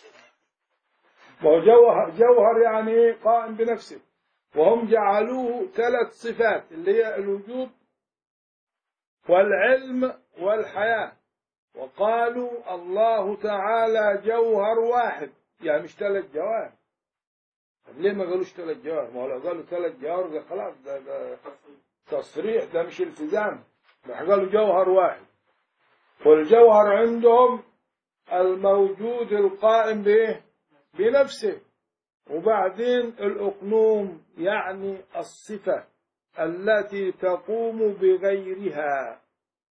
وهو جوهر, جوهر يعني إيه؟ قائم بنفسه وهم جعلوه ثلاث صفات اللي هي الوجود والعلم والحياة وقالوا الله تعالى جوهر واحد يعني مش ثلاث جواهر طب ليه ما قالوش ثلاث جواهر؟ ما هو لو قالوا ثلاث جواهر ده خلاص ده, ده تصريح ده مش التزام ده قالوا جوهر واحد والجوهر عندهم الموجود القائم بايه؟ بنفسه وبعدين الأقنوم يعني الصفة التي تقوم بغيرها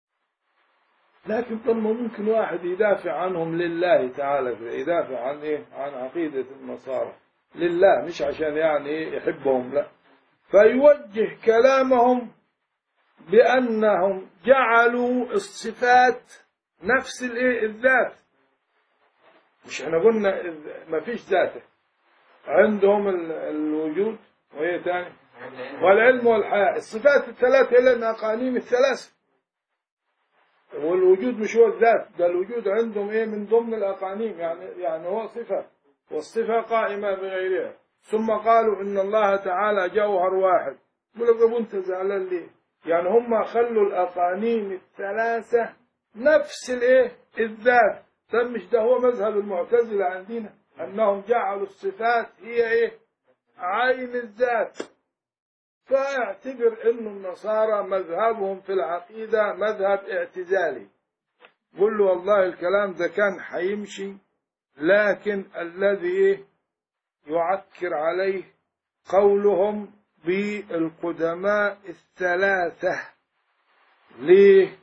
لكن طب ممكن واحد يدافع عنهم لله تعالى يدافع عن ايه عن عقيدة النصارى لله مش عشان يعني ايه يحبهم لا فيوجه كلامهم بأنهم جعلوا الصفات نفس الايه الذات مش احنا قلنا ما فيش ذاته عندهم الوجود وهي تاني والعلم والحياة الصفات الثلاثة هي الأقانيم الثلاثة والوجود مش هو الذات ده الوجود عندهم ايه من ضمن الأقانيم يعني يعني هو صفة والصفة قائمة بغيرها ثم قالوا إن الله تعالى جوهر واحد يقول لك أنت زعلان ليه؟ يعني هم خلوا الأقانيم الثلاثة نفس الايه الذات طب مش ده هو مذهب المعتزلة عندنا أنهم جعلوا الصفات هي إيه عين الذات فاعتبر أن النصارى مذهبهم في العقيدة مذهب اعتزالي قل له والله الكلام ده كان حيمشي لكن الذي يعكر عليه قولهم بالقدماء الثلاثة ليه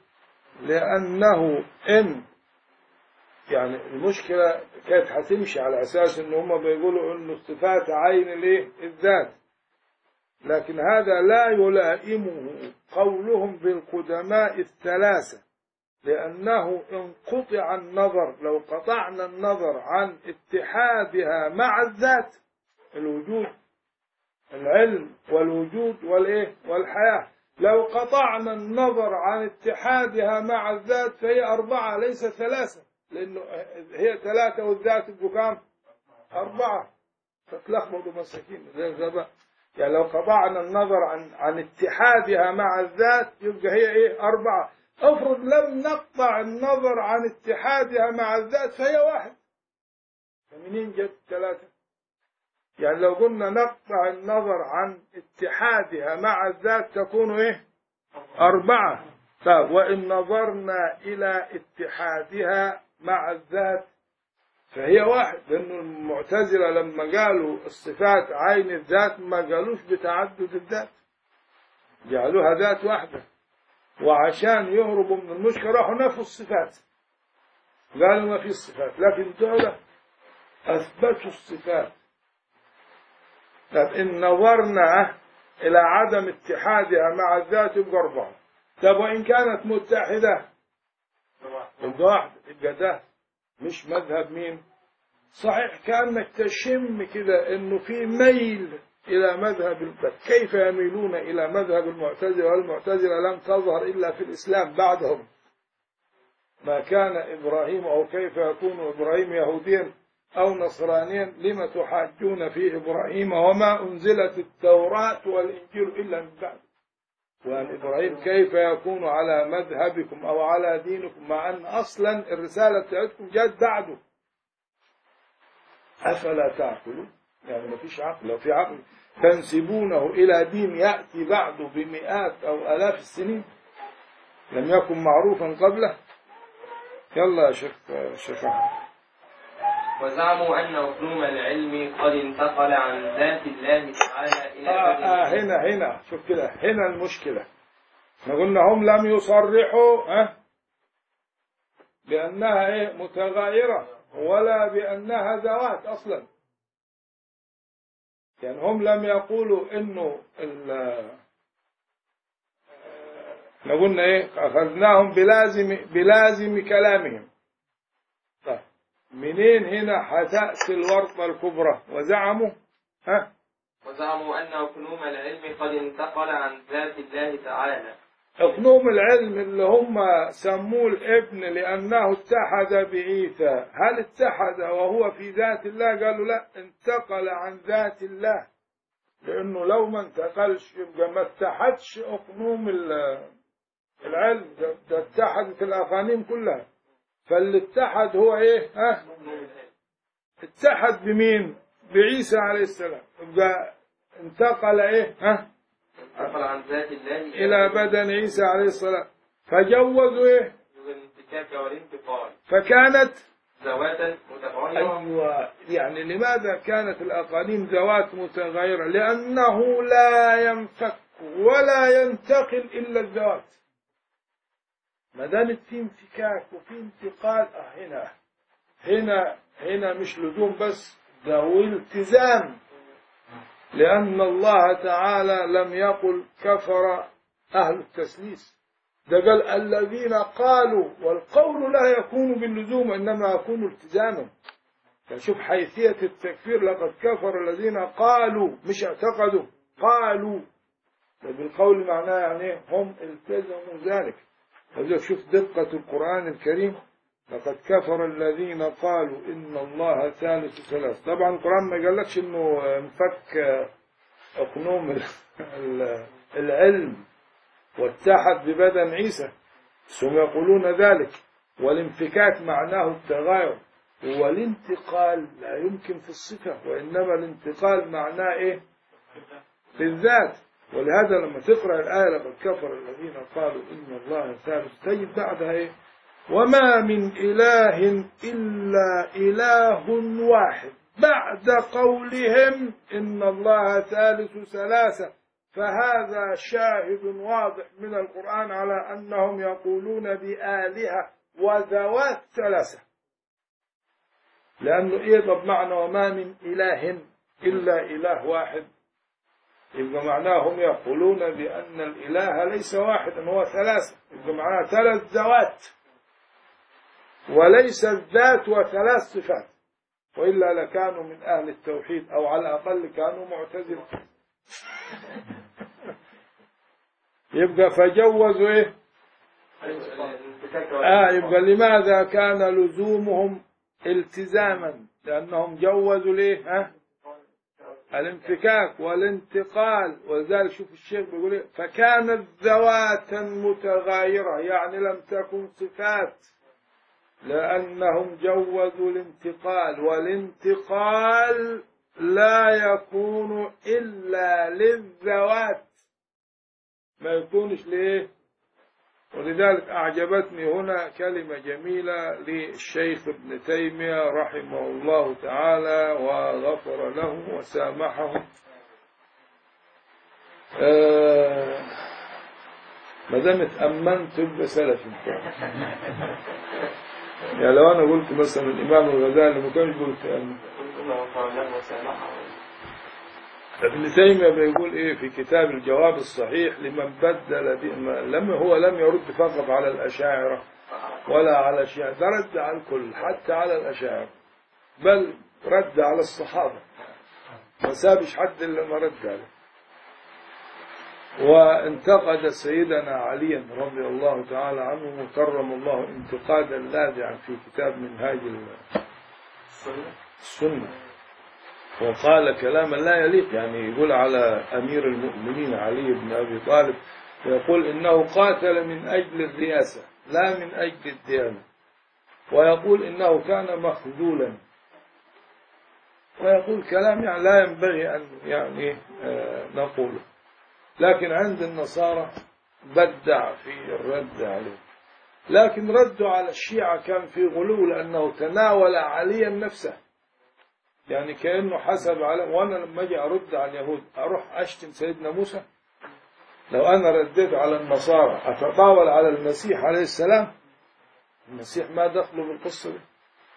لأنه إن يعني المشكلة كانت هتمشي على أساس إن هم بيقولوا إنه الصفات عين الإيه؟ الذات لكن هذا لا يلائمه قولهم بالقدماء الثلاثة لأنه إن قطع النظر لو قطعنا النظر عن اتحادها مع الذات الوجود العلم والوجود والإيه والحياة لو قطعنا النظر عن اتحادها مع الذات فهي أربعة ليس ثلاثة لأنه هي ثلاثة والذات بكام أربعة فتلخبطوا مساكين زي الغباء يعني لو قطعنا النظر عن عن اتحادها مع الذات يبقى هي ايه أربعة افرض لم نقطع النظر عن اتحادها مع الذات فهي واحد فمنين جت ثلاثة يعني لو قلنا نقطع النظر عن اتحادها مع الذات تكون ايه أربعة طيب وإن نظرنا إلى اتحادها مع الذات فهي واحد لأنه المعتزلة لما قالوا الصفات عين الذات ما قالوش بتعدد الذات جعلوها ذات واحدة وعشان يهربوا من المشكلة راحوا نفوا الصفات قالوا ما في الصفات لكن دولة أثبتوا الصفات طب إن نظرنا إلى عدم اتحادها مع الذات يبقى أربعة طب وإن كانت متحدة يبقى واحد يبقى ده مش مذهب مين صحيح كأنك تشم كده انه في ميل الى مذهب البت كيف يميلون الى مذهب المعتزلة والمعتزلة لم تظهر الا في الاسلام بعدهم ما كان ابراهيم او كيف يكون ابراهيم يهوديا او نصرانيا لم تحاجون في ابراهيم وما انزلت التوراة والانجيل الا من بعد وأن إبراهيم كيف يكون على مذهبكم أو على دينكم مع أن أصلا الرسالة بتاعتكم جت بعده أفلا تعقلون يعني ما فيش عقل لو في عقل تنسبونه إلى دين يأتي بعده بمئات أو آلاف السنين لم يكن معروفا قبله يلا يا شيخ شيخ أحمد. وزعموا أن علوم العلم قد انتقل عن ذات الله تعالى إلى آه بدن آه هنا هنا شوف كده هنا المشكلة احنا قلنا هم لم يصرحوا ها بأنها ايه متغايرة ولا بأنها ذوات أصلا يعني هم لم يقولوا انه ال- احنا قلنا ايه اخذناهم بلازم بلازم كلامهم طيب منين هنا هتأتي الورطة الكبرى وزعموا ها وزعموا أن علوم العلم قد انتقل عن ذات الله تعالى اقنوم العلم اللي هم سموه الابن لأنه اتحد بعيسى هل اتحد وهو في ذات الله قالوا لا انتقل عن ذات الله لأنه لو ما انتقلش يبقى ما اتحدش اقنوم ال- العلم ده, ده اتحدت الأقانيم كلها فاللي اتحد هو ايه ها علوم العلم اتحد بمين بعيسى عليه السلام يبقى انتقل ايه ها انتقل عن ذات الله إلى بدن عيسى عليه السلام فجوزوا ايه الانتكاك والانتقال فكانت ذواتا متغيرة أيوة يعني لماذا كانت الأقاليم ذوات متغيرة لأنه لا ينفك ولا ينتقل إلا الذوات ما دامت في انفكاك وفي انتقال آه هنا هنا هنا مش لزوم بس ده والتزام لأن الله تعالى لم يقل كفر أهل التسليس ده قال الذين قالوا والقول لا يكون باللزوم إنما يكون التزاما يعني شوف حيثية التكفير لقد كفر الذين قالوا مش اعتقدوا قالوا ده بالقول معناه يعني إيه؟ هم التزموا ذلك ولذلك شوف دقة القرآن الكريم لقد كفر الذين قالوا إن الله ثالث ثلاث طبعا القرآن ما قالكش إنه انفك أقنوم ال- ال- العلم واتحد ببدن عيسى ثم يقولون ذلك والانفكاك معناه التغاير والانتقال لا يمكن في الصفة وإنما الانتقال معناه إيه في الذات ولهذا لما تقرأ الآية لقد كفر الذين قالوا إن الله ثالث تجد بعدها إيه وما من إله إلا إله واحد بعد قولهم إن الله ثالث ثلاثة فهذا شاهد واضح من القرآن على أنهم يقولون بآلهة وذوات ثلاثة لأنه إيه طب معنى وما من إله إلا إله واحد يبقى معناه هم يقولون بأن الإله ليس واحدا هو ثلاثة يبقى معناه ثلاث ذوات وليس الذات وثلاث صفات وإلا لكانوا من أهل التوحيد أو على الأقل كانوا معتزلة يبقى فجوزوا إيه الانتكاك آه والانتقال يبقى لماذا كان لزومهم التزاما لأنهم جوزوا ليه ها الانفكاك والانتقال ولذلك شوف الشيخ بيقول إيه فكانت ذواتا متغايرة يعني لم تكن صفات لأنهم جوزوا الانتقال والانتقال لا يكون إلا للذوات ما يكونش ليه ولذلك أعجبتني هنا كلمة جميلة للشيخ ابن تيمية رحمه الله تعالى وغفر له وسامحه آه ما دام اتأمنت تبقى سلف يعني لو أنا قلت مثلا الإمام الغزالي ما كانش قلت تأمن ثم غفر له وسامحه ابن تيمية بيقول ايه في كتاب الجواب الصحيح لمن بدل دي ما- لم هو لم يرد فقط على الأشاعرة ولا على الشيعة ده رد على الكل حتى على الأشاعرة بل رد على الصحابة ما سابش حد إلا ما رد عليه وانتقد سيدنا عليا رضي الله تعالى عنه وكرم الله انتقادا لاذعا في كتاب منهاج السنة وقال كلاما لا يليق يعني يقول على أمير المؤمنين علي بن أبي طالب يقول إنه قاتل من أجل الرئاسة لا من أجل الديانة ويقول إنه كان مخذولا ويقول كلام يعني لا ينبغي أن يعني آه، نقوله لكن عند النصارى بدع في الرد عليه لكن ردوا على الشيعة كان في غلو لأنه تناول عليا نفسه يعني كأنه حسب على وأنا لما أجي أرد على اليهود أروح أشتم سيدنا موسى لو أنا رديت على النصارى أتطاول على المسيح عليه السلام المسيح ما دخله بالقصة دي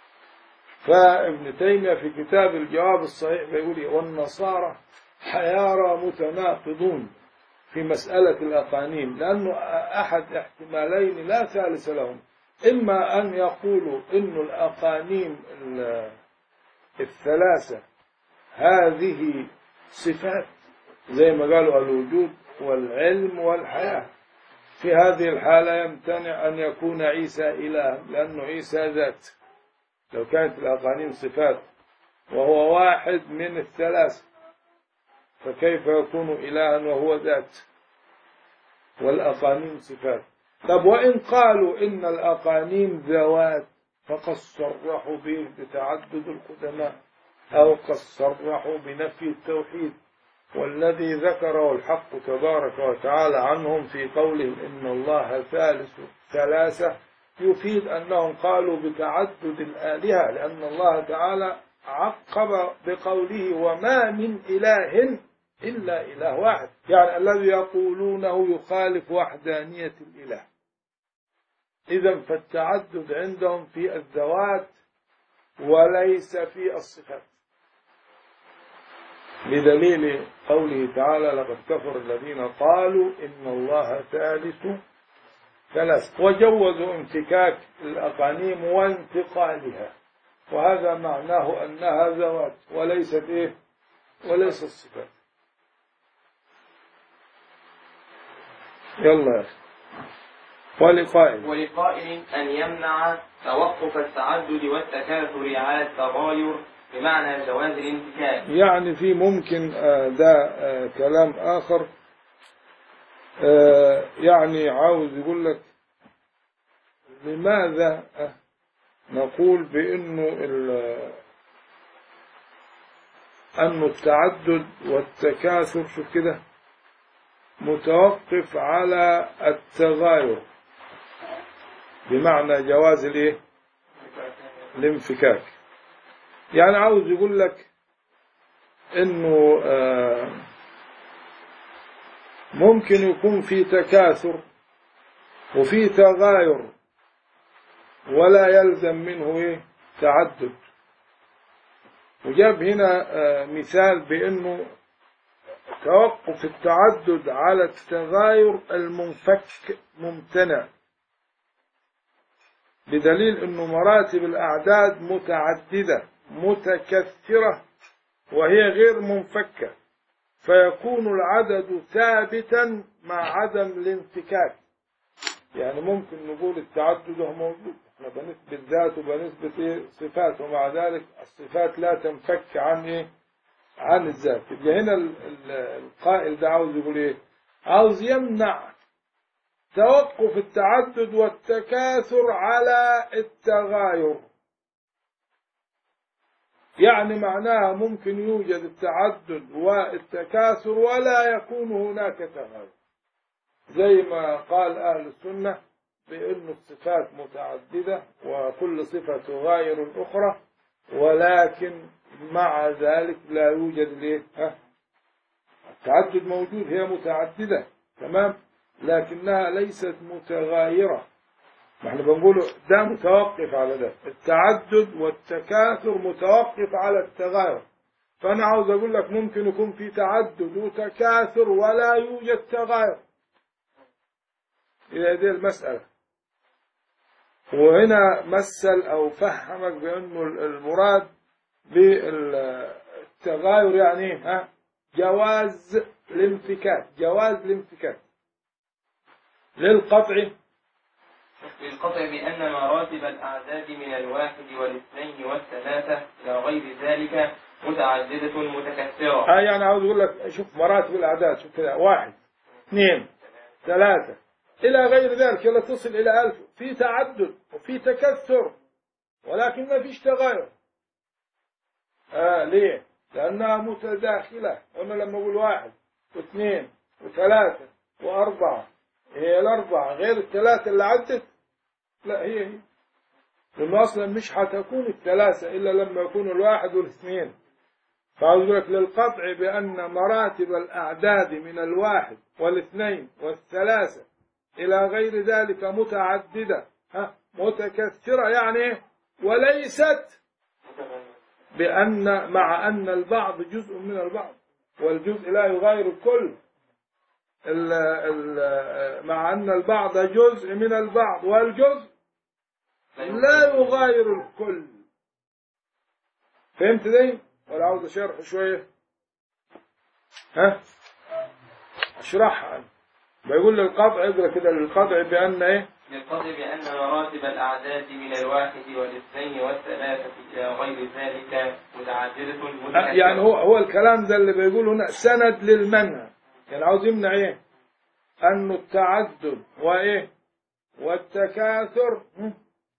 فابن تيمية في كتاب الجواب الصحيح بيقول إيه؟ والنصارى حيارى متناقضون في مسألة الأقانيم لأنه أحد احتمالين لا ثالث لهم إما أن يقولوا إن الأقانيم ال- الثلاثة هذه صفات زي ما قالوا الوجود والعلم والحياة في هذه الحالة يمتنع أن يكون عيسى إله لأنه عيسى ذات لو كانت الأقانيم صفات وهو واحد من الثلاث فكيف يكون إلها وهو ذات والأقانيم صفات طب وإن قالوا إن الأقانيم ذوات فقد صرحوا به بتعدد القدماء أو قد صرحوا بنفي التوحيد والذي ذكره الحق تبارك وتعالى عنهم في قولهم إن الله ثالث ثلاثة يفيد أنهم قالوا بتعدد الآلهة لأن الله تعالى عقب بقوله وما من إله إلا إله واحد يعني الذي يقولونه يخالف وحدانية الإله إذا فالتعدد عندهم في الذوات وليس في الصفات بدليل قوله تعالى لقد كفر الذين قالوا إن الله ثالث ثلاث وجوزوا امتكاك الأقانيم وانتقالها وهذا معناه أنها ذوات وليست إيه وليست الصفات يلا يا أخي ولقائل ولقائل أن يمنع توقف التعدد والتكاثر على التغاير بمعنى جواز الانتكاك يعني في ممكن آه، ده آه، كلام آخر آه، يعني عاوز يقول لك لماذا آه، نقول بأنه ال- أنه التعدد والتكاثر شوف كده متوقف على التغاير بمعنى جواز الايه الانفكاك يعني عاوز يقول لك انه آه، ممكن يكون في تكاثر وفي تغاير ولا يلزم منه ايه تعدد وجاب هنا آه، مثال بانه توقف التعدد على التغاير المنفك ممتنع بدليل انه مراتب الاعداد متعدده متكثره وهي غير منفكه فيكون العدد ثابتا مع عدم الانفكاك يعني ممكن نقول التعدد هو موجود احنا بنثبت ذات وبنثبت ايه صفات ومع ذلك الصفات لا تنفك عن ايه عن الذات يبقى هنا ال- ال- القائل ده عاوز يقول ايه عاوز يمنع توقف التعدد والتكاثر على التغاير يعني معناها ممكن يوجد التعدد والتكاثر ولا يكون هناك تغاير زي ما قال أهل السنة بأن الصفات متعددة وكل صفة تغاير الأخرى ولكن مع ذلك لا يوجد ليه ها؟ التعدد موجود هي متعددة تمام لكنها ليست متغايرة ما احنا بنقوله ده متوقف على ده التعدد والتكاثر متوقف على التغاير فأنا عاوز أقول لك ممكن يكون في تعدد وتكاثر ولا يوجد تغاير إلى هذه المسألة وهنا مثل أو فهمك بأنه المراد بالتغاير يعني إيه؟ ها جواز الانفكاك جواز الانفكاك للقطع للقطع بأن مراتب الأعداد من الواحد والاثنين والثلاثة إلى غير ذلك متعددة متكثرة آه يعني عاوز اقول لك شوف مراتب الاعداد شوف كده واحد اثنين ثلاثة إلى غير ذلك لا تصل إلى ألف في تعدد وفي تكثر ولكن ما فيش تغير آه ليه؟ لأنها متداخلة أنا لما أقول واحد واثنين وثلاثة وأربعة هي الأربعة غير الثلاثة اللي عدت لا هي هي لأنه أصلا مش هتكون الثلاثة إلا لما يكون الواحد والاثنين فأقول لك للقطع بأن مراتب الأعداد من الواحد والاثنين والثلاثة إلى غير ذلك متعددة ها متكثرة يعني وليست بأن مع أن البعض جزء من البعض والجزء لا يغير الكل ال ال مع أن البعض جزء من البعض والجزء لا يغير الكل فهمت دي ولا عاوز اشرح شويه ها اشرحها بيقول للقطع اقرا كده للقطع بان ايه يقتضي بأن مراتب الأعداد من الواحد والاثنين والثلاثة إلى غير ذلك متعددة متكثرة يعني هو هو الكلام ده اللي بيقول هنا سند للمنهج يعني عاوز يمنع ايه انه التعدد وايه والتكاثر م?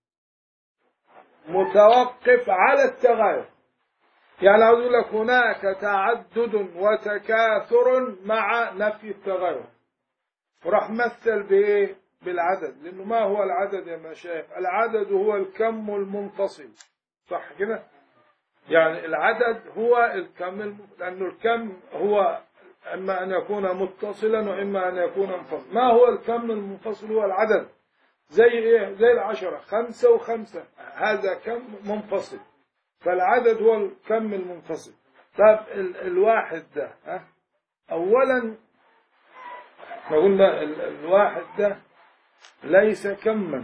متوقف على التغير يعني عاوز يقول لك هناك تعدد وتكاثر مع نفي التغير وراح مثل بايه بالعدد لانه ما هو العدد يا مشايخ العدد هو الكم المنفصل صح كده يعني العدد هو الكم الم... لانه الكم هو اما ان يكون متصلا واما ان يكون منفصلا ما هو الكم المنفصل هو العدد زي ايه زي العشرة خمسة وخمسة هذا كم منفصل فالعدد هو الكم المنفصل طب ال... الواحد ده ها اولا احنا قلنا ال... الواحد ده ليس كما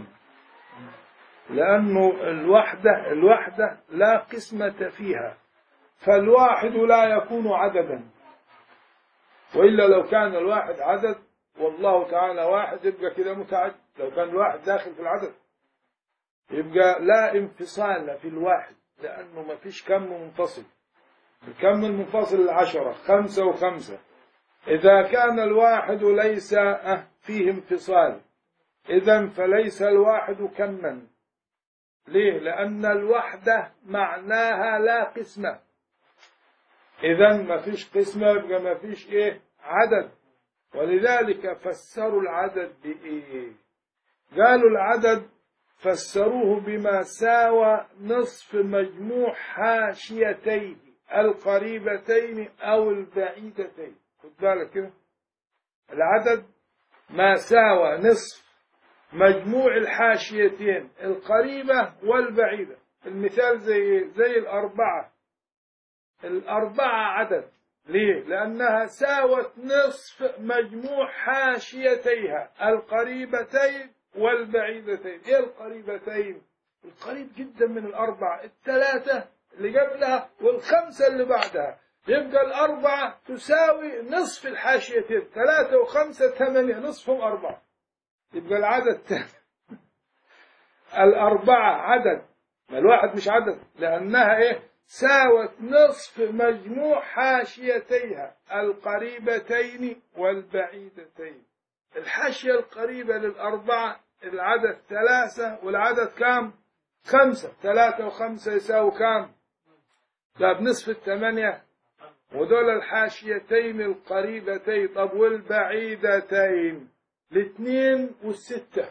لأنه الوحدة الوحدة لا قسمة فيها فالواحد لا يكون عددا وإلا لو كان الواحد عدد والله تعالى واحد يبقى كده متعدد لو كان الواحد داخل في العدد يبقى لا انفصال في الواحد لأنه ما فيش كم منفصل الكم المنفصل العشرة خمسة وخمسة إذا كان الواحد ليس فيه انفصال إذا فليس الواحد كما ليه؟ لأن الوحدة معناها لا قسمة إذا ما فيش قسمة يبقى ما فيش إيه؟ عدد ولذلك فسروا العدد بإيه؟ قالوا العدد فسروه بما ساوى نصف مجموع حاشيتيه القريبتين أو البعيدتين خد بالك كده العدد ما ساوى نصف مجموع الحاشيتين القريبة والبعيدة المثال زي زي الأربعة الأربعة عدد ليه؟ لأنها ساوت نصف مجموع حاشيتيها القريبتين والبعيدتين إيه القريبتين؟ القريب جدا من الأربعة الثلاثة اللي قبلها والخمسة اللي بعدها يبقى الأربعة تساوي نصف الحاشيتين ثلاثة وخمسة ثمانية نصفهم أربعة يبقى العدد تاني الأربعة عدد ما الواحد مش عدد لأنها إيه ساوت نصف مجموع حاشيتيها القريبتين والبعيدتين الحاشية القريبة للأربعة العدد ثلاثة والعدد كام خمسة ثلاثة وخمسة يساوي كام لا بنصف الثمانية ودول الحاشيتين القريبتين طب والبعيدتين الاثنين والستة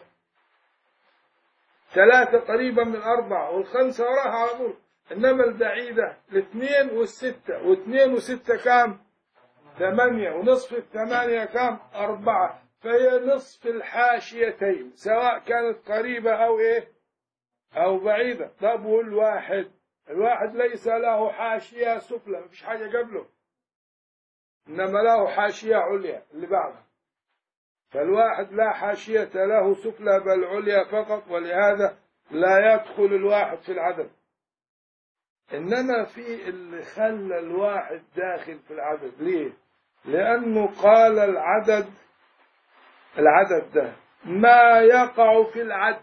ثلاثة قريبة من الأربعة والخمسة وراها على طول إنما البعيدة الاثنين والستة واثنين وستة كام ثمانية ونصف الثمانية كام أربعة فهي نصف الحاشيتين سواء كانت قريبة أو إيه أو بعيدة طب والواحد الواحد ليس له حاشية سفلى مفيش حاجة قبله إنما له حاشية عليا اللي بعدها فالواحد لا حاشية له سفلى بل عليا فقط ولهذا لا يدخل الواحد في العدد إنما في اللي خلى الواحد داخل في العدد ليه؟ لأنه قال العدد العدد ده ما يقع في العد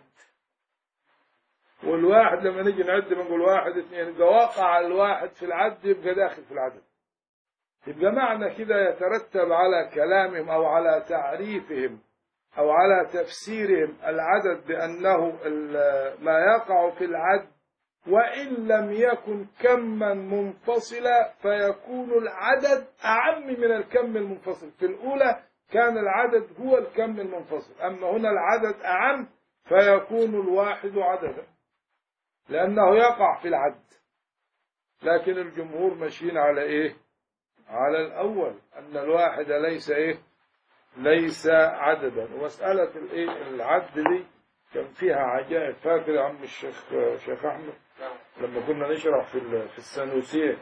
والواحد لما نيجي نعد بنقول واحد اثنين يبقى وقع الواحد في العد يبقى داخل في العدد يبقى معنى كده يترتب على كلامهم أو على تعريفهم أو على تفسيرهم العدد بأنه ما يقع في العد وإن لم يكن كما منفصلا فيكون العدد أعم من الكم المنفصل في الأولى كان العدد هو الكم المنفصل أما هنا العدد أعم فيكون الواحد عددا لأنه يقع في العد لكن الجمهور ماشيين على إيه على الأول أن الواحد ليس إيه ليس عددا ومسألة الإيه العد دي كان فيها عجائب فاكر يا عم الشيخ شيخ أحمد نعم لما كنا نشرح في ال- في السنوسية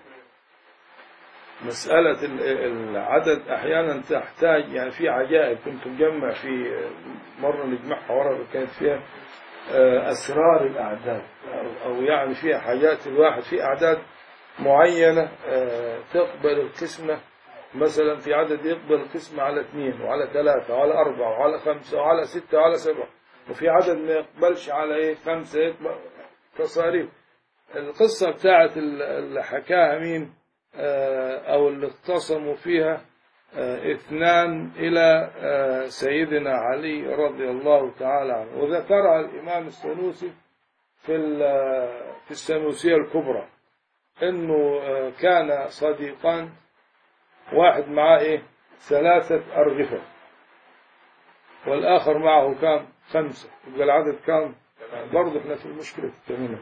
مسألة ال- العدد أحيانا تحتاج يعني في عجائب كنت مجمع في مرة نجمعها ورقة كانت فيها آه، أسرار الأعداد أو- أو يعني فيها حاجات الواحد في أعداد معينة آه، تقبل القسمة مثلا في عدد يقبل القسمة على اثنين وعلى ثلاثة وعلى أربعة وعلى خمسة وعلى ستة وعلى سبعة وفي عدد ما يقبلش على إيه خمسة يقبل تصاريف القصة بتاعت ال- اللي حكاها مين آه، أو اللي اختصموا فيها آه، اثنان إلى آه، سيدنا علي رضي الله تعالى عنه وذكرها الإمام السنوسي في ال- في السنوسية الكبرى إنه آه، كان صديقان واحد معاه إيه ثلاثة أرغفة والآخر معه كام خمسة يبقى العدد كام برضه احنا في المشكلة التميمة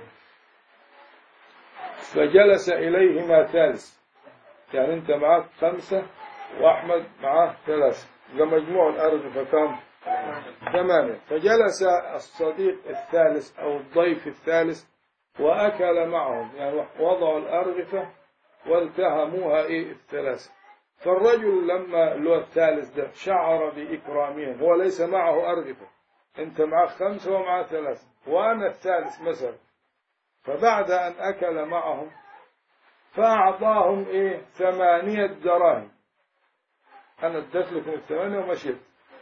فجلس إليهما ثالث يعني أنت معاك خمسة وأحمد معاه ثلاثة يبقى مجموع الأرغفة كام ثمانية فجلس الصديق الثالث أو الضيف الثالث وأكل معهم يعني وضعوا الأرغفة والتهموها إيه الثلاثة فالرجل لما اللي هو الثالث ده شعر بإكرامهم هو ليس معه أرغفة أنت معك خمسة ومعه ثلاثة وأنا الثالث مثلا فبعد أن أكل معهم فأعطاهم إيه ثمانية دراهم أنا اديت لكم الثمانية ومشيت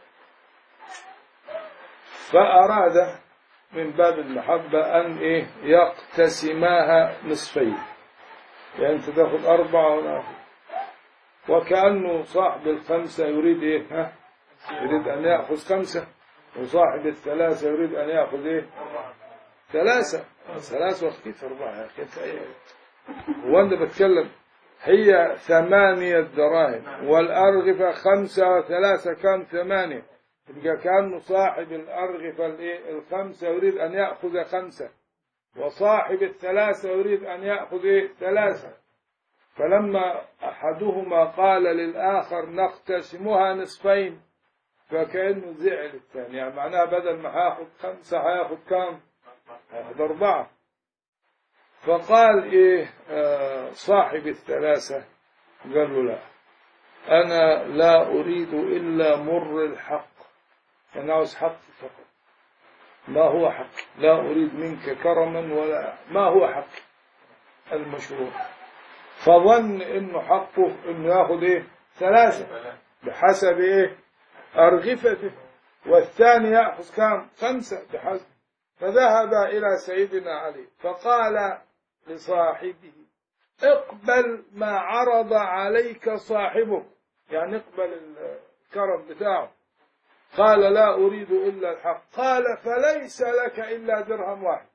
فأراد من باب المحبة أن إيه يقتسماها نصفين يعني أنت تاخذ أربعة وأنا آخذ وكأنه صاحب الخمسة يريد إيه ها يريد أن يأخذ خمسة وصاحب الثلاثة يريد أن يأخذ إيه ثلاثة ثلاثة وخفيف أربعة يا أخي أنت إيه هو أنا بتكلم هي ثمانية دراهم والأرغفة خمسة وثلاثة كان ثمانية يبقى كأنه صاحب الأرغفة الإيه؟ الخمسة يريد أن يأخذ خمسة وصاحب الثلاثة يريد أن يأخذ إيه؟ ثلاثة فلما أحدهما قال للآخر نقتسمها نصفين فكأنه زعل الثاني يعني معناها بدل ما هاخد خمسة هياخد كام؟ هياخد أربعة فقال إيه آه صاحب الثلاثة قال له لا أنا لا أريد إلا مر الحق أنا عاوز حق فقط ما هو حق لا أريد منك كرما ولا ما هو حق المشروع فظن إنه حقه إنه ياخذ إيه ثلاثة بحسب إيه أرغفته والثاني يأخذ كام خمسة بحسب فذهب إلى سيدنا علي فقال لصاحبه اقبل ما عرض عليك صاحبك يعني اقبل الكرم بتاعه قال لا أريد إلا الحق قال فليس لك إلا درهم واحد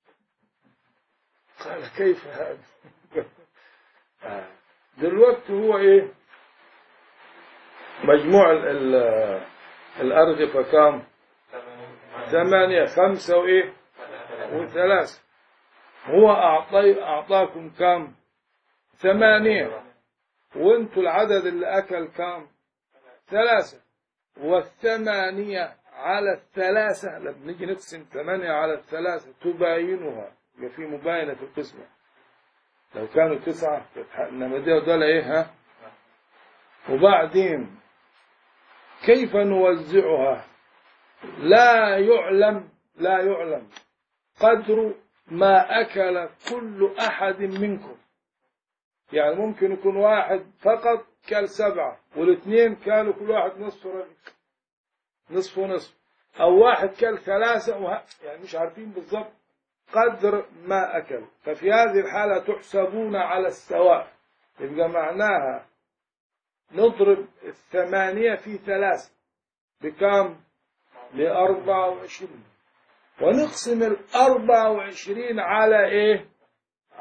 قال كيف هذا دلوقتي هو ايه مجموع ال- ال- الأرغفة كام ثمانية خمسة وإيه وثلاثة هو أعطي أعطاكم كام ثمانية وانتوا العدد اللي أكل كام ثلاثة والثمانية على الثلاثة لما نيجي نقسم ثمانية على الثلاثة تباينها يبقى في مباينة في القسمة لو كانوا تسعة إنما دي دول إيه ها وبعدين كيف نوزعها لا يعلم لا يعلم قدر ما أكل كل أحد منكم يعني ممكن يكون واحد فقط كل سبعة والاثنين كانوا كل واحد نصف رغيف نصف ونصف أو واحد كل ثلاثة وه... يعني مش عارفين بالضبط قدر ما أكل ففي هذه الحالة تحسبون على السواء يبقى معناها نضرب الثمانية في ثلاثة بكم لأربعة وعشرين ونقسم الأربعة وعشرين على إيه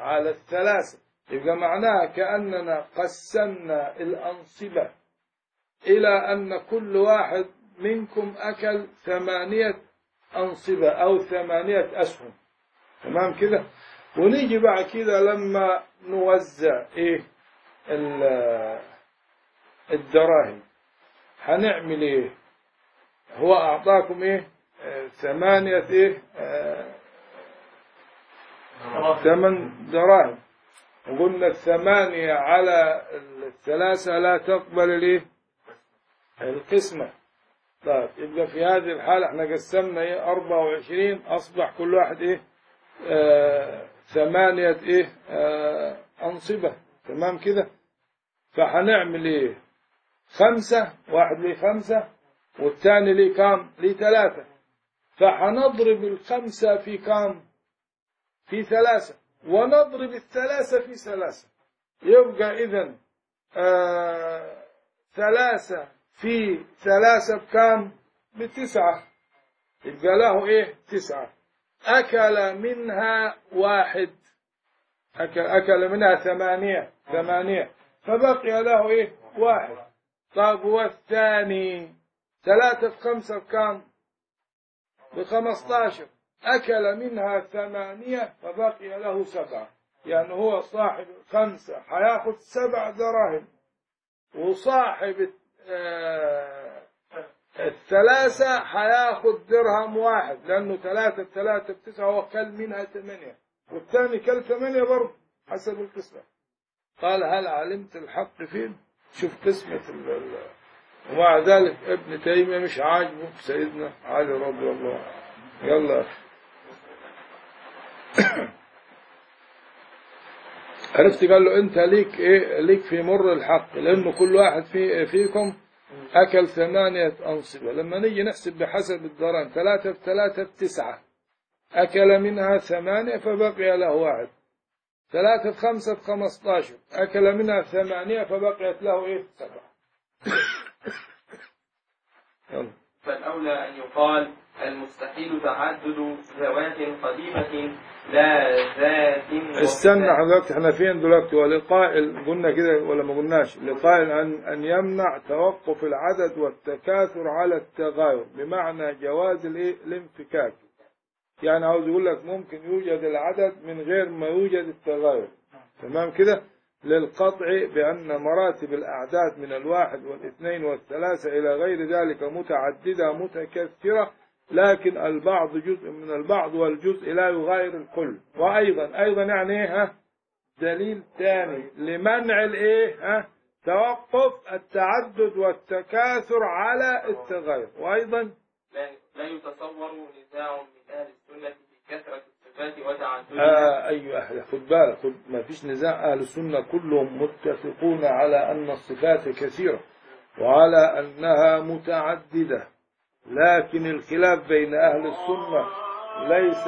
على الثلاثة يبقى معناها كأننا قسمنا الأنصبة إلى أن كل واحد منكم أكل ثمانية أنصبة أو ثمانية أسهم تمام كده ونيجي بعد كده لما نوزع إيه ال- الدراهم هنعمل إيه هو أعطاكم إيه آه، ثمانية إيه آه، ثمن دراهم وقلنا الثمانية على الثلاثة لا تقبل الايه القسمة طيب يبقى في هذه الحالة احنا قسمنا ايه 24 اصبح كل واحد ايه آه ثمانية ايه آه انصبة تمام كده فهنعمل ايه خمسة واحد ليه خمسة والثاني ليه كام ليه ثلاثة فهنضرب الخمسة في كام في ثلاثة ونضرب الثلاثة في ثلاثة يبقى إذا آه ثلاثة في ثلاثة بكام بتسعة يبقى له إيه تسعة أكل منها واحد أكل, أكل منها ثمانية ثمانية فبقي له إيه واحد طب والثاني ثلاثة في خمسة بكام بخمسطاشر أكل منها ثمانية فبقي له سبعة يعني هو صاحب خمسة حياخد سبع دراهم وصاحب آه، الثلاثة حياخد درهم واحد لأنه ثلاثة ثلاثة بتسعة هو كل منها ثمانية والثاني كل ثمانية برضه حسب القسمة قال هل علمت الحق فين شوف قسمة ال- ال- ومع ذلك ابن تيمية مش عاجبه سيدنا علي رضي الله عنه يلا يا أخي. عرفت قال له انت ليك ايه ليك في مر الحق لانه كل واحد في فيكم اكل ثمانية انصبة لما نيجي نحسب بحسب الدرهم ثلاثة في ثلاثة بتسعة اكل منها ثمانية فبقي له واحد ثلاثة في خمسة بخمسطاشر اكل منها ثمانية فبقيت له ايه سبعة يلا فالأولى أن يقال المستحيل تعدد ذوات قديمة لا ذات استنى وحدة. حضرتك احنا فين دلوقتي ولقائل قلنا كده ولا ما قلناش لقائل ان ان يمنع توقف العدد والتكاثر على التغاير بمعنى جواز الايه الانفكاك يعني عاوز يقول لك ممكن يوجد العدد من غير ما يوجد التغاير تمام كده للقطع بأن مراتب الأعداد من الواحد والاثنين والثلاثة إلى غير ذلك متعددة متكثرة لكن البعض جزء من البعض والجزء لا يغاير الكل وأيضا أيضا يعني إيه ها دليل ثاني لمنع الإيه ها توقف التعدد والتكاثر على التغير وأيضا لا, لا يتصور نزاع من أهل السنة في كثرة الصفات وتعددها آه أيوة أهل خد بالك خد ما فيش نزاع أهل السنة كلهم متفقون على أن الصفات كثيرة وعلى أنها متعددة لكن الخلاف بين أهل السنة ليس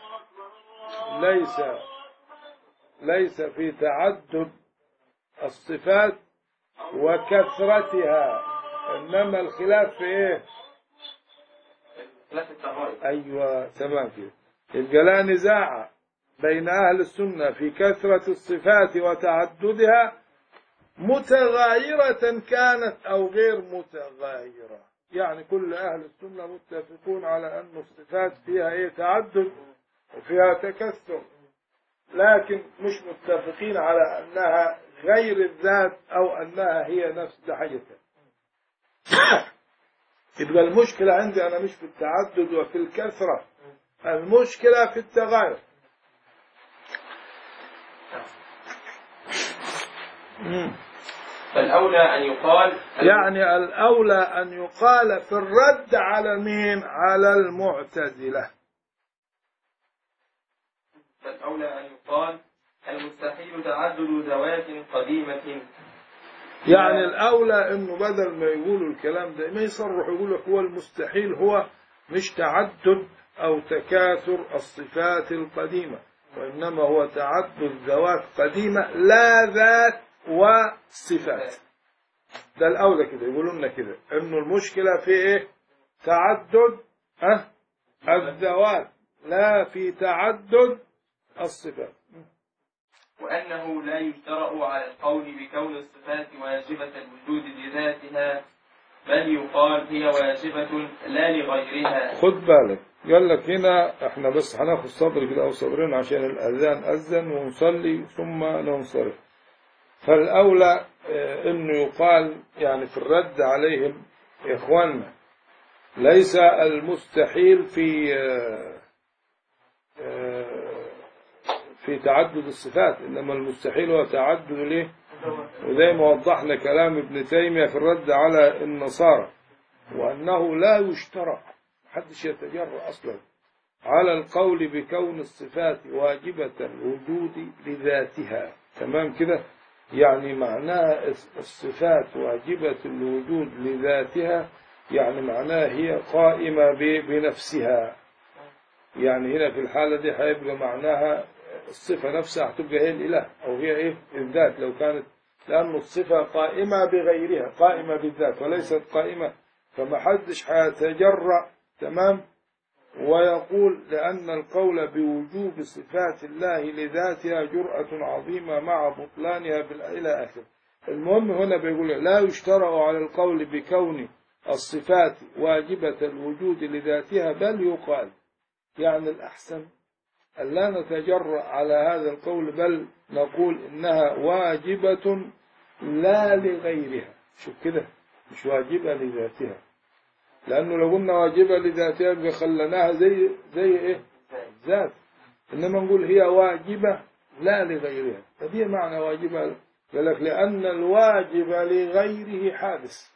ليس ليس في تعدد الصفات وكثرتها إنما الخلاف في إيه؟ ثلاث التغاير أيوة تمام كده يبقى لا نزاع بين أهل السنة في كثرة الصفات وتعددها متغايرة كانت أو غير متغايرة يعني كل أهل السنة متفقون على أن الصفات فيها إيه تعدد وفيها تكثر لكن مش متفقين على أنها غير الذات أو أنها هي نفس حاجتها يبقى المشكلة عندي أنا مش في التعدد وفي الكثرة المشكلة في التغير مم. فالأولى أن يقال يعني الأولى أن يقال في الرد على مين على المعتزلة فالأولى أن يقال المستحيل تعدد ذوات قديمة يعني الأولى أنه بدل ما يقولوا الكلام ده ما يصرحوا يقولوا لك هو المستحيل هو مش تعدد أو تكاثر الصفات القديمة وإنما هو تعدد ذوات قديمة لا ذات وصفات ده الأولى كده يقولوا لنا كده إنه المشكلة في إيه تعدد أه الذوات لا في تعدد الصفات وأنه لا يجترأ على القول بكون الصفات واجبة الوجود لذاتها بل يقال هي واجبة لا لغيرها خد بالك قال لك هنا احنا بس هناخد صبر كده او صبرين عشان الاذان اذن ونصلي ثم ننصرف فالاولى اه انه يقال يعني في الرد عليهم يا اخواننا ليس المستحيل في اه اه في تعدد الصفات انما المستحيل هو تعدد ليه وزي ما وضحنا كلام ابن تيمية في الرد على النصارى وأنه لا يشترط محدش يتجرأ أصلا على القول بكون الصفات واجبة الوجود لذاتها تمام كده يعني معناها الصفات واجبة الوجود لذاتها يعني معناها هي قائمة بنفسها يعني هنا في الحالة دي هيبقى معناها الصفة نفسها هتبقى هي الإله أو هي إيه الذات لو كانت لأن الصفة قائمة بغيرها قائمة بالذات وليست قائمة فما حدش هيتجرأ تمام ويقول لأن القول بوجوب صفات الله لذاتها جرأة عظيمة مع بطلانها إلى آخر المهم هنا بيقول لا يشترع على القول بكون الصفات واجبة الوجود لذاتها بل يقال يعني الأحسن ألا نتجرأ على هذا القول بل نقول إنها واجبة لا لغيرها شوف كده مش واجبة لذاتها لأنه لو قلنا واجبة لذاتها يبقى خلناها زي زي إيه ذات إنما نقول هي واجبة لا لغيرها فدي معنى واجبة قال لك لأن الواجب لغيره حادث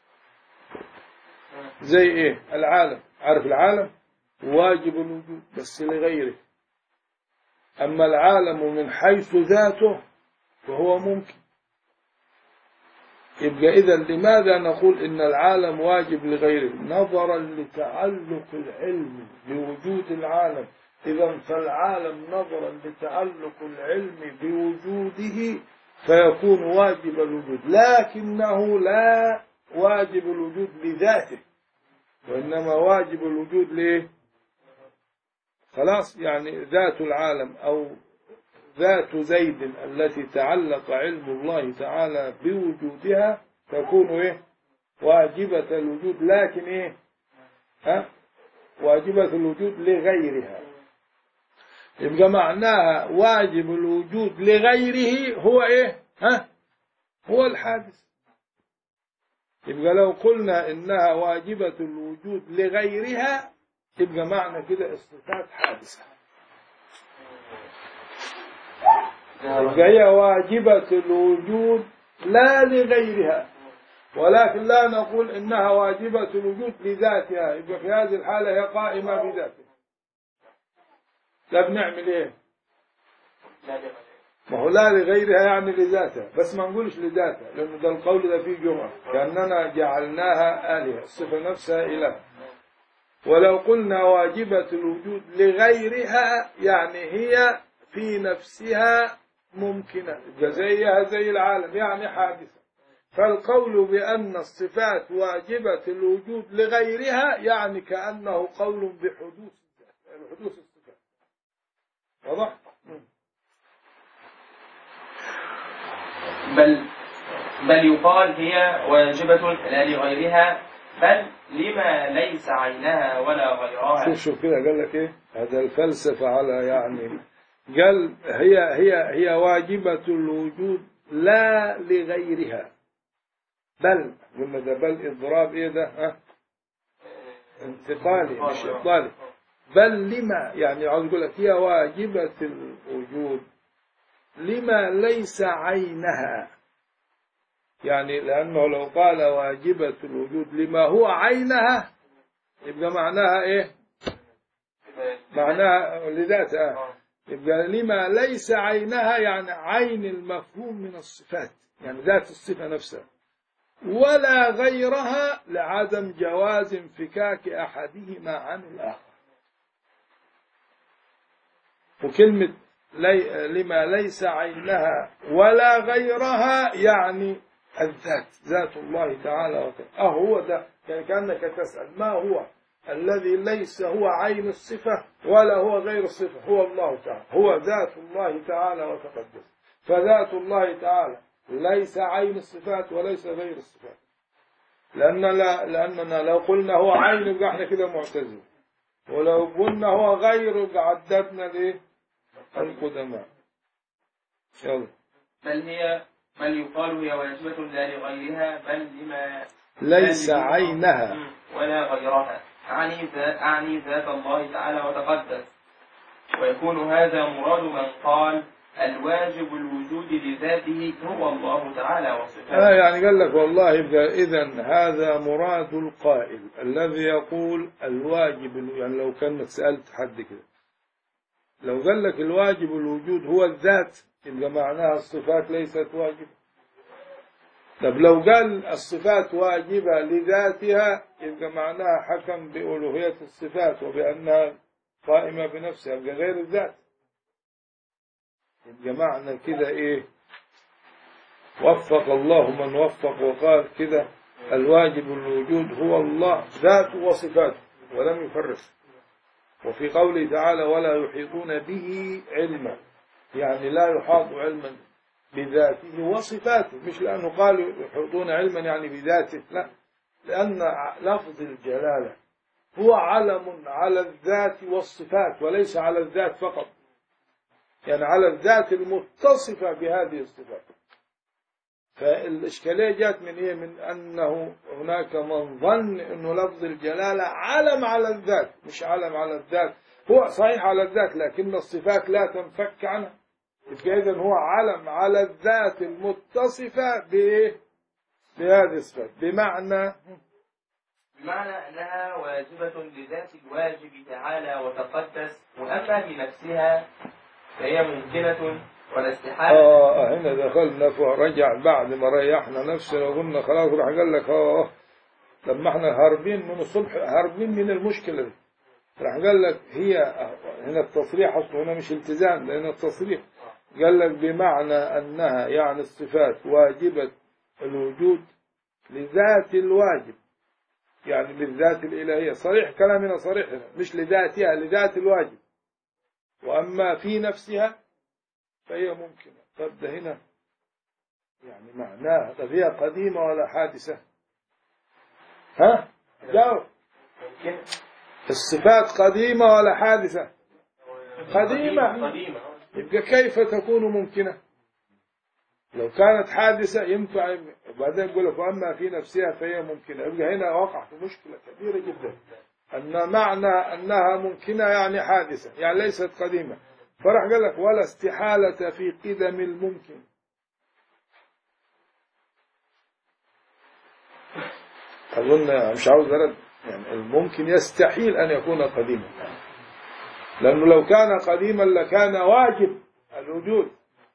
زي إيه العالم عارف العالم واجب الوجود بس لغيره أما العالم من حيث ذاته فهو ممكن يبقى إذا لماذا نقول إن العالم واجب لغيره نظرا لتعلق العلم بوجود العالم إذا فالعالم نظرا لتعلق العلم بوجوده فيكون واجب الوجود لكنه لا واجب الوجود لذاته وإنما واجب الوجود ليه خلاص يعني ذات العالم أو ذات زيد التي تعلق علم الله تعالى بوجودها تكون إيه واجبة الوجود لكن إيه ها واجبة الوجود لغيرها يبقى معناها واجب الوجود لغيره هو إيه ها هو الحادث يبقى لو قلنا إنها واجبة الوجود لغيرها تبقى معنى كده الصفات حادثة يبقى هي واجبة الوجود لا لغيرها ولكن لا نقول إنها واجبة الوجود لذاتها يبقى في هذه الحالة هي قائمة بذاتها لا بنعمل إيه ما هو لا لغيرها يعني لذاتها بس ما نقولش لذاتها لأنه ده القول ده فيه جمعة كأننا جعلناها آلهة الصفة نفسها إله ولو قلنا واجبة الوجود لغيرها يعني هي في نفسها ممكنة زيها زي العالم يعني حادثة فالقول بأن الصفات واجبة الوجود لغيرها يعني كأنه قول بحدوث حدوث الصفات واضح؟ بل بل يقال هي واجبة لا لغيرها بل لما ليس عينها ولا غيرها شوف شوف كده قال لك ايه هذا الفلسفة على يعني قال هي هي هي واجبة الوجود لا لغيرها بل قلنا ده بل إضراب إيه ده ها انتقالي مش إبطالي بل لما يعني عاوز أقول لك هي واجبة الوجود لما ليس عينها يعني لأنه لو قال واجبة الوجود لما هو عينها يبقى معناها إيه معناها لذاتها يبقى لما ليس عينها يعني عين المفهوم من الصفات يعني ذات الصفة نفسها ولا غيرها لعدم جواز انفكاك أحدهما عن الآخر وكلمة لي لما ليس عينها ولا غيرها يعني الذات ذات الله تعالى وتعالى أهو ده يعني كأنك تسأل ما هو الذي ليس هو عين الصفة ولا هو غير الصفة هو الله تعالى هو ذات الله تعالى وتقدس فذات الله تعالى ليس عين الصفات وليس غير الصفات لأن لا لأننا لو قلنا هو عين يبقى احنا كده معتزل ولو قلنا هو غير يبقى عددنا الايه القدماء يلا بل هي بل يقال هي واجبة لا لغيرها بل لما ليس لا لما- عينها مم. ولا غيرها أعني ذات أعني ذات الله تعالى وتقدس ويكون هذا مراد من قال الواجب الوجود لذاته هو الله تعالى آه وصفاته يعني قال لك والله يبقى إذا هذا مراد القائل الذي يقول الواجب يعني لو كان سألت حد كده لو قال لك الواجب الوجود هو الذات يبقى معناها الصفات ليست واجبة طب لو قال الصفات واجبة لذاتها يبقى معناها حكم بألوهية الصفات وبأنها قائمة بنفسها يبقى غير الذات يبقى معنى كده إيه وفق الله من وفق وقال كده الواجب الوجود هو الله ذاته وصفاته ولم يفرق وفي قوله تعالى ولا يحيطون به علما يعني لا يحاط علما بذاته وصفاته مش لأنه قالوا يحيطون علما يعني بذاته لا لأن لفظ الجلالة هو علم على الذات والصفات وليس على الذات فقط يعني على الذات المتصفة بهذه الصفات فالإشكالية جات من إيه؟ من أنه هناك من ظن أنه لفظ الجلالة علم على الذات مش علم على الذات هو صحيح على الذات لكن الصفات لا تنفك عنها يبقى إذن هو علم على الذات المتصفة بإيه؟ بهذه الصفات بمعنى بمعنى أنها واجبة لذات الواجب تعالى وتقدس وأما بنفسها فهي ممكنة ولا استحالة آه هنا دخلنا فرجع بعد ما ريحنا نفسنا وقلنا خلاص راح قال لك آه لما احنا هاربين من الصبح هاربين من المشكلة دي راح قال لك هي هنا التصريح أصله هنا مش التزام لأن التصريح قال لك بمعنى أنها يعني الصفات واجبة الوجود لذات الواجب يعني بالذات الإلهية صريح كلامنا صريح هنا مش لذاتها لذات الواجب وأما في نفسها فهي ممكنة طب ده هنا يعني معناها طب هي قديمة ولا حادثة ها جاوب ممكن الصفات قديمة ولا حادثة قديمة قديمة يبقى كيف تكون ممكنة لو كانت حادثة ينفع وبعدين يقول لك وأما في نفسها فهي ممكنة يبقى هنا وقع في مشكلة كبيرة جدا أن معنى أنها ممكنة يعني حادثة يعني ليست قديمة فراح قال لك ولا استحالة في قدم الممكن أظن مش عاوز أرد يعني الممكن يستحيل أن يكون قديما لأنه لو كان قديما لكان واجب الوجود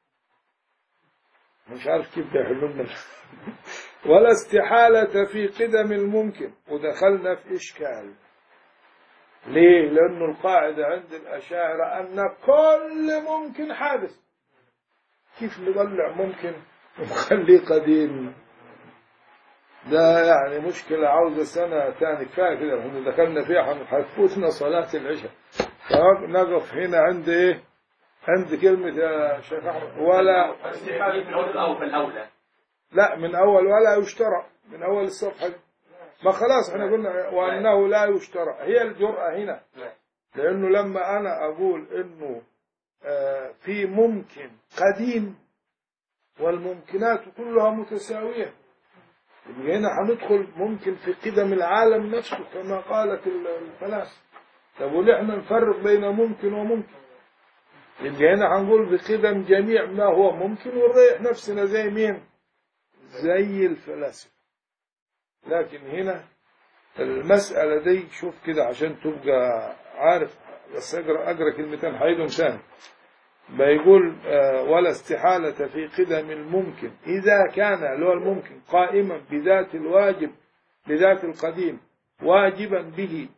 مش عارف كيف يحلوا لنا ولا استحالة في قدم الممكن ودخلنا في إشكال ليه؟ لأنه القاعدة عند الأشاعرة أن كل ممكن حادث كيف نطلع ممكن ونخليه قديم ده يعني مشكلة عاوزة سنة تاني كفاية كده احنا دخلنا فيها حتفوتنا صلاة العشاء فنقف هنا عند ايه؟ عند كلمة يا شيخ أحمد ولا استحالة في الأول أو في الأولى لا من أول ولا يشترى من أول الصفحة دي. ما خلاص احنا قلنا وأنه لا يشترى هي الجرأة هنا لأنه لما أنا أقول إنه آه، في ممكن قديم والممكنات كلها متساوية يبقى هنا هندخل ممكن في قدم العالم نفسه كما قالت ال- الفلاسفة طب وليه احنا نفرق بين ممكن وممكن يبقى هنا هنقول بقدم جميع ما هو ممكن ونريح نفسنا زي مين زي الفلاسفة لكن هنا المسألة دي شوف كده عشان تبقى عارف بس اقرا اقرا كلمتين حيدهم ثاني بيقول آه، ولا استحالة في قدم الممكن إذا كان اللي هو الممكن قائما بذات الواجب بذات القديم واجبا به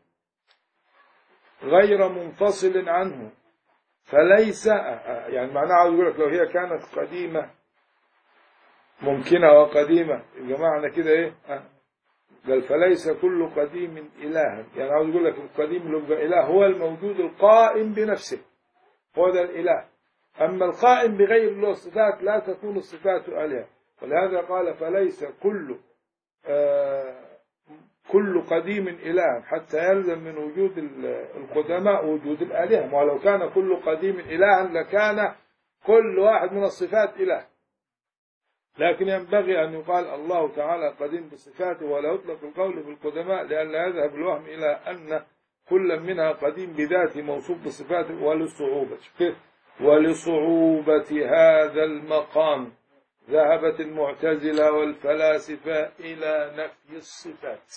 غير منفصل عنه فليس آه، آه، يعني معناه عاوز يقول لك لو هي كانت قديمة ممكنة وقديمة يبقى معنى كده ايه آه، قال فليس كل قديم إلها يعني عاوز يقول لك القديم اللي يبقى إله هو الموجود القائم بنفسه هو ده الإله أما القائم بغير الله الصفات لا تكون الصفات آلهة ولهذا قال فليس كل آه كل قديم إله حتى يلزم من وجود ال- القدماء وجود الآلهة ولو كان كل قديم إلها لكان كل واحد من الصفات إله لكن ينبغي أن يقال الله تعالى قديم بصفاته ولا يطلق القول بالقدماء لئلا يذهب الوهم إلى أن كل منها قديم بذاته موصوف بصفاته ولصعوبة شوف كيف؟ ولصعوبة هذا المقام ذهبت المعتزلة والفلاسفة إلى نفي الصفات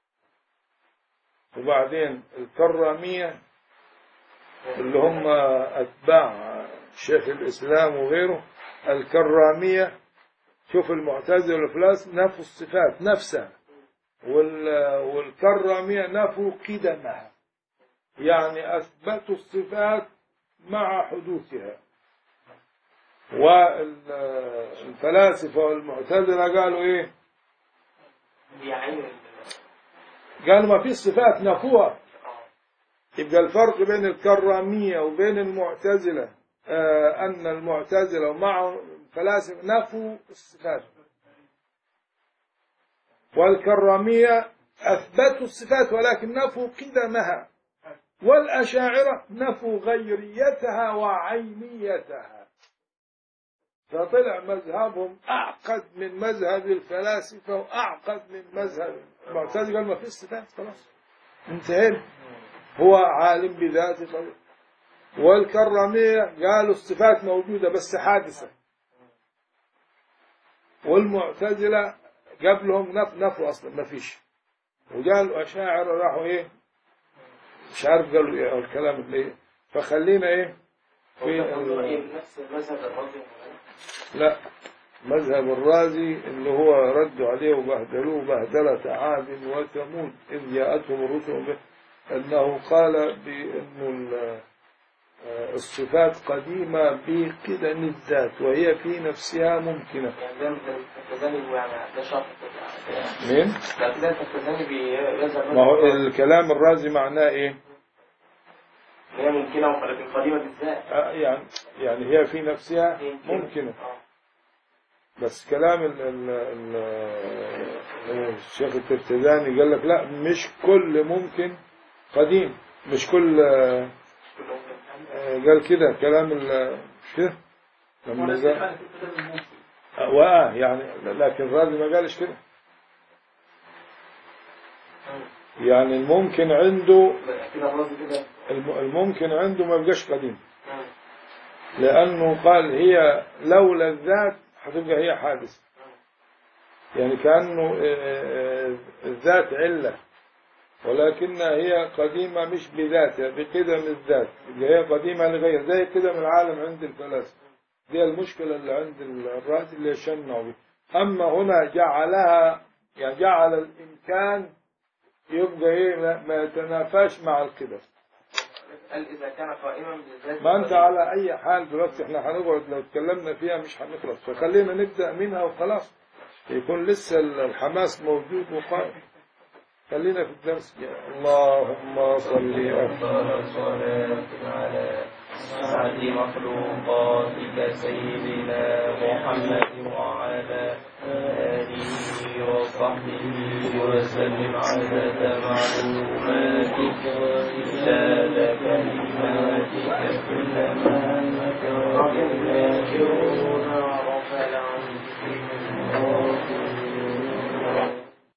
وبعدين الكرامية اللي هم أتباع شيخ الإسلام وغيره الكرامية شوف المعتزلة والفلاس نفوا الصفات نفسها وال- والكرامية نفوا قدمها يعني أثبتوا الصفات مع حدوثها والفلاسفة والمعتزلة قالوا إيه بعين قالوا ما في صفات نفوها يبقى الفرق بين الكرامية وبين المعتزلة آه أن المعتزلة ومع الفلاسفة نفوا الصفات والكرامية أثبتوا الصفات ولكن نفوا قدمها والأشاعرة نفوا غيريتها وعينيتها فطلع مذهبهم أعقد من مذهب الفلاسفة وأعقد من مذهب المعتزلة قال ما في صفات خلاص انتهينا هو عالم بذاته طبعا والكرامية قالوا الصفات موجودة بس حادثة والمعتزلة قبلهم نف نفوا أصلا ما فيش وقالوا أشاعرة راحوا إيه مش عارف قالوا إيه أو الكلام اللي إيه فخلينا إيه في ال- نفس المذهب الرازي لا مذهب الرازي اللي هو ردوا عليه وبهدلوه بهدلة عاد وثمود إذ جاءتهم الرسل به أنه قال بأن ال- آه، الصفات قديمة بقدم الذات وهي في نفسها ممكنة يعني ده ده التزامي يعني ده شرط مين؟ ده كده التزامي بيظهر ما هو الكلام الرازي معناه إيه؟ هي ممكنة ولكن قديمة بالذات آه، يعني يعني هي في نفسها ممكنة آه. بس كلام ال ال ال الشيخ الترتزاني قال لك لا مش كل ممكن قديم مش كل آه، آه، قال كده كلام ال مش كده لما وليس قال حالة التزام الممكن آه، وآه يعني لكن الرازي ما قالش كده يعني الممكن عنده كده الرازي كده الم- الممكن عنده ما يبقاش قديم لأنه قال هي لولا الذات هتبقى هي حادثة يعني كأنه آه، آه، الذات علة ولكنها هي قديمة مش بذاتها بقدم الذات اللي هي قديمة لغير زي قدم العالم عند الفلاسفة دي المشكلة اللي عند الرازي اللي يشنعوا بها أما هنا جعلها يعني جعل الإمكان يبقى إيه ما- ما يتنافاش مع القدم قال إذا كان قائما بالذات ما انت على اي حال دلوقتي احنا هنقعد لو اتكلمنا فيها مش هنخلص فخلينا نبدا منها وخلاص يكون لسه الحماس موجود وقائم خلينا في الدرس اللهم صل أفضل صلاة على سعد مخلوقاتك سيدنا محمد وعلى آله وصحبه وسلم عدد معلوماتك وإزالة كلماتك كلما ذكرك الذاكرون